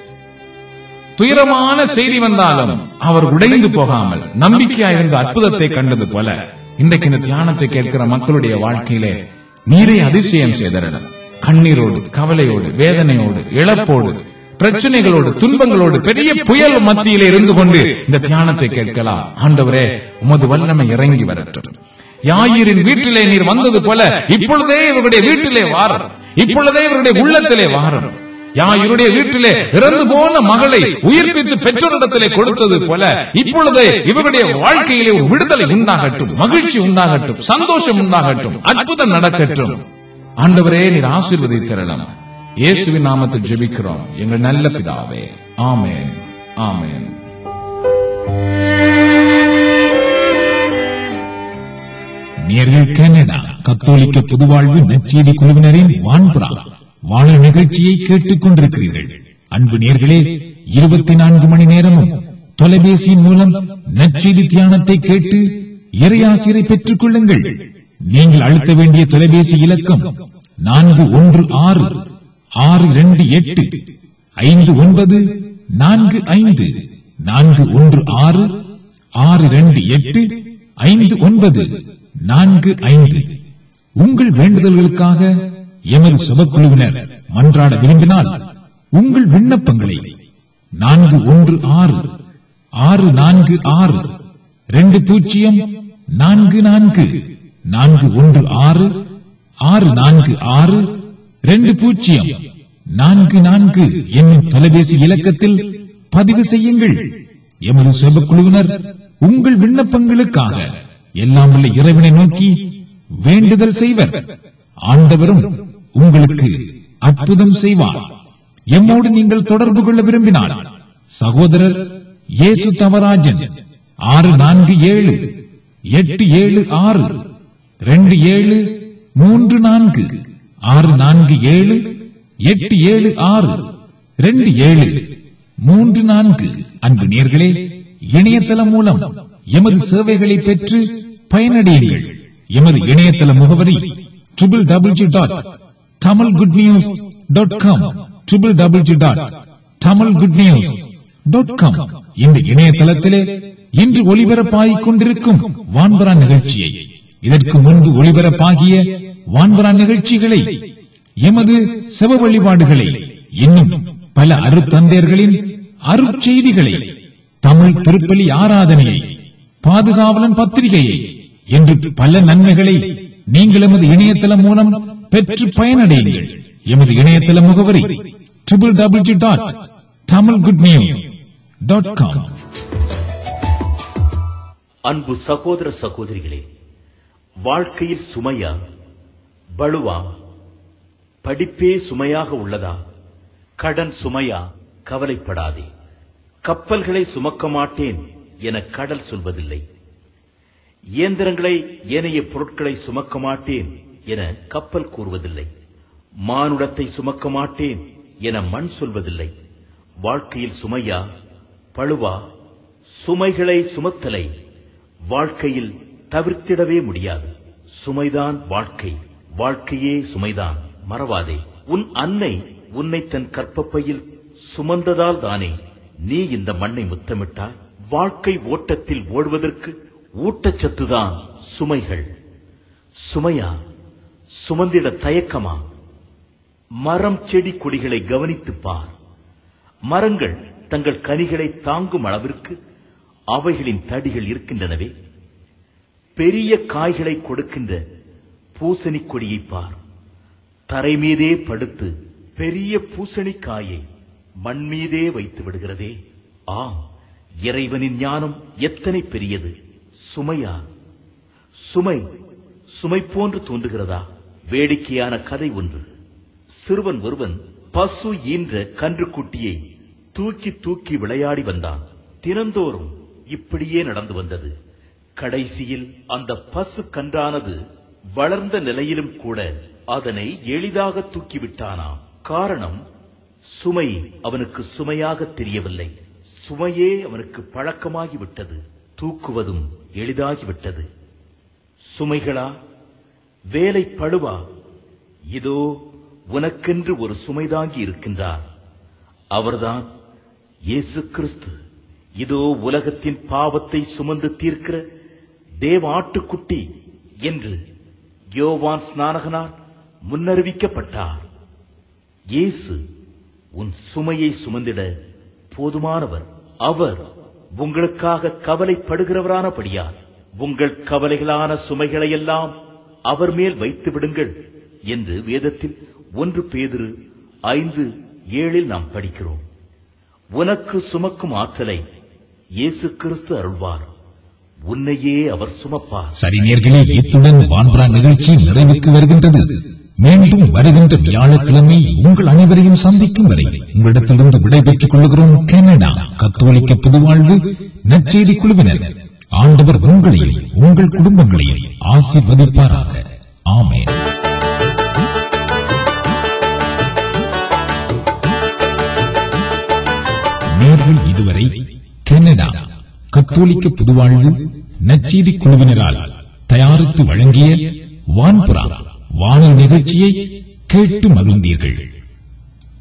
Speaker 1: துயரமான செய்தி வந்தாலும் அவர் உடைந்து போகாமல் நம்பிக்கையா இருந்த அற்புதத்தை கண்டது போல இன்றைக்கு இந்த தியானத்தை கேட்கிற மக்களுடைய வாழ்க்கையிலே நீரே அதிசயம் செய்தரணும் கண்ணீரோடு கவலையோடு வேதனையோடு இழப்போடு பிரச்சனைகளோடு துன்பங்களோடு பெரிய புயல் மத்தியிலே இருந்து கொண்டு இந்த தியானத்தை கேட்கலாம் ஆண்டவரே உமது வல்லமை இறங்கி வரட்டும் யாயிரின் வீட்டிலே நீர் வந்தது போல இப்பொழுதே இவருடைய வீட்டிலே வாரம் இப்பொழுதே இவருடைய உள்ளத்திலே வாரம் யாருடைய வீட்டிலே இறந்து போன மகளை உயிர்ப்பித்து பெற்றோரிடத்திலே கொடுத்தது போல இப்பொழுதே இவருடைய வாழ்க்கையிலே ஒரு விடுதலை உண்டாகட்டும் மகிழ்ச்சி உண்டாகட்டும் சந்தோஷம் உண்டாகட்டும் அற்புதம் நடக்கட்டும் ஆண்டவரே நீர் ஆசீர்வதித்திரலாம் இயேசுவின் நாமத்தில் ஜெபிக்கிறோம் எங்கள் நல்ல பிதாவே ஆமென் ஆமென்
Speaker 3: நேர்கள் கனடா கத்தோலிக்க பொதுவாழ்வு நற்செய்தி குழுவினரின் வான்புறா வான நிகழ்ச்சியை கேட்டுக் கொண்டிருக்கிறீர்கள் அன்பு நேர்களே இருபத்தி நான்கு மணி நேரமும் தொலைபேசியின் மூலம் நற்செய்தி தியானத்தை கேட்டு இறையாசிரை பெற்றுக் கொள்ளுங்கள் நீங்கள் அழுத்த வேண்டிய தொலைபேசி இலக்கம் நான்கு ஒன்று ஆறு ஆறு இரண்டு எட்டு ஐந்து ஒன்பது நான்கு ஐந்து நான்கு ஒன்று ஆறு ஆறு இரண்டு எட்டு ஐந்து ஒன்பது நான்கு ஐந்து உங்கள் வேண்டுதல்களுக்காக எமது சுபக்குழுவினர் மன்றாட விரும்பினால் உங்கள் விண்ணப்பங்களை நான்கு ஒன்று ஆறு ஆறு நான்கு ஆறு ரெண்டு பூஜ்ஜியம் நான்கு நான்கு நான்கு ஒன்று ஆறு ஆறு நான்கு ஆறு ரெண்டு பூஜ்ஜியம் நான்கு நான்கு என்னும் தொலைபேசி இலக்கத்தில் பதிவு செய்யுங்கள் எமது சுபக்குழுவினர் உங்கள் விண்ணப்பங்களுக்காக எல்லாம் உள்ள இறைவனை நோக்கி வேண்டுதல் செய்வர் ஆண்டவரும் உங்களுக்கு அற்புதம் செய்வார் எம்மோடு நீங்கள் தொடர்பு கொள்ள விரும்பினால் சகோதரர் இயேசு தவராஜன் ஆறு நான்கு ஏழு எட்டு ஏழு ஆறு ரெண்டு ஏழு மூன்று நான்கு ஆறு நான்கு ஏழு எட்டு ஏழு ஆறு ரெண்டு ஏழு மூன்று நான்கு அன்பு நேர்களே இணையதளம் மூலம் எமது சேவைகளை பெற்று பயனடையுங்கள் எமது இணையதள முகவரி triple W dot Tamil good news dot com triple W dot Tamil good news dot com இந்த இணையதளத்திலே இன்று ஒளிபரப்பாகிக் கொண்டிருக்கும் வான்பரா நிகழ்ச்சியை இதற்கு முன்பு ஒளிபரப்பாகிய வான்பரா நிகழ்ச்சிகளை எமது செவ வழிபாடுகளை இன்னும் பல அருத்தந்தையர்களின் அருட்செய்திகளை தமிழ் திருப்பலி ஆராதனையை பாதுகாவலன் பத்திரிகையை என்று பல நன்மைகளை நீங்கள் எமது இணையதளம் மூலம் பெற்று பயனடையுங்கள் எமது இணையதள முகவரி triple W dot Tamil good news dot com
Speaker 6: அன்பு சகோதர சகோதரிகளே வாழ்க்கையில் சுமையா பளுவா படிப்பே சுமையாக உள்ளதா கடன் சுமையா கவலைப்படாதே கப்பல்களை சுமக்க மாட்டேன் என கடல் சொல்வதில்லை இயந்திரங்களை ஏனைய பொருட்களை சுமக்க மாட்டேன் என கப்பல் கூறுவதில்லை மானுடத்தை சுமக்க மாட்டேன் என மண் சொல்வதில்லை வாழ்க்கையில் சுமையா பழுவா சுமைகளை சுமத்தலை வாழ்க்கையில் தவிர்த்திடவே முடியாது சுமைதான் வாழ்க்கை வாழ்க்கையே சுமைதான் மறவாதே உன் அன்னை உன்னை தன் கற்பப்பையில் சுமந்ததால் தானே நீ இந்த மண்ணை முத்தமிட்டாய் வாழ்க்கை ஓட்டத்தில் ஓடுவதற்கு ஊட்டச்சத்துதான் சுமைகள் சுமையா சுமந்திட தயக்கமா மரம் செடி கொடிகளை கவனித்துப் பார் மரங்கள் தங்கள் கனிகளை தாங்கும் அளவிற்கு அவைகளின் தடிகள் இருக்கின்றனவே பெரிய காய்களை கொடுக்கின்ற பூசணிக் கொடியை பார் தரை மீதே படுத்து பெரிய பூசணிக்காயை மண் மீதே வைத்து விடுகிறதே ஆம் இறைவனின் ஞானம் எத்தனை பெரியது சுமையா சுமை சுமை போன்று தோன்றுகிறதா வேடிக்கையான கதை ஒன்று சிறுவன் ஒருவன் பசு ஈன்ற கன்றுக்குட்டியை தூக்கி தூக்கி விளையாடி வந்தான் தினந்தோறும் இப்படியே நடந்து வந்தது கடைசியில் அந்த பசு கன்றானது வளர்ந்த நிலையிலும் கூட அதனை எளிதாக தூக்கிவிட்டானாம் காரணம் சுமை அவனுக்கு சுமையாக தெரியவில்லை சுமையே அவனுக்கு பழக்கமாகி விட்டது தூக்குவதும் எளிதாகிவிட்டது சுமைகளா வேலை பழுவா இதோ உனக்கென்று ஒரு சுமைதாங்கி இருக்கின்றார் அவர்தான் இயேசு கிறிஸ்து இதோ உலகத்தின் பாவத்தை சுமந்து தீர்க்கிற தேவ ஆட்டுக்குட்டி என்று யோவான் ஸ்நானகனார் முன்னறிவிக்கப்பட்டார் இயேசு உன் சுமையை சுமந்திட போதுமானவர் அவர் உங்களுக்காக கவலைப்படுகிறவரானபடியார் உங்கள் கவலைகளான சுமைகளையெல்லாம் அவர் மேல் வைத்து விடுங்கள் என்று வேதத்தில் ஒன்று பேதிரு ஐந்து ஏழில் நாம் படிக்கிறோம் உனக்கு சுமக்கும் ஆற்றலை இயேசு கிறிஸ்து அருள்வார் உன்னையே அவர் சுமப்பார்
Speaker 3: சரி நேர்களே இத்துடன் வான்பரா நிகழ்ச்சி நிறைவுக்கு வருகின்றது மீண்டும் வருகின்ற வியாழக்கிழமை உங்கள் அனைவரையும் சந்திக்கும் வரை உங்களிடத்திலிருந்து விடைபெற்றுக் கொள்கிறோம் கனடா கத்தோலிக்க புதுவாழ்வு நற்செய்தி குழுவினர் ஆண்டவர் உங்களையும் உங்கள் குடும்பங்களையும் ஆசீர்வதிப்பாராக ஆமென் நேர்கள் இதுவரை கனடா கத்தோலிக்க புதுவாழ்வு நற்செய்தி குழுவினரால் தயாரித்து வழங்கிய வான்புறா வானொலி நிகழ்ச்சியை கேட்டு மகிழ்ந்தீர்கள்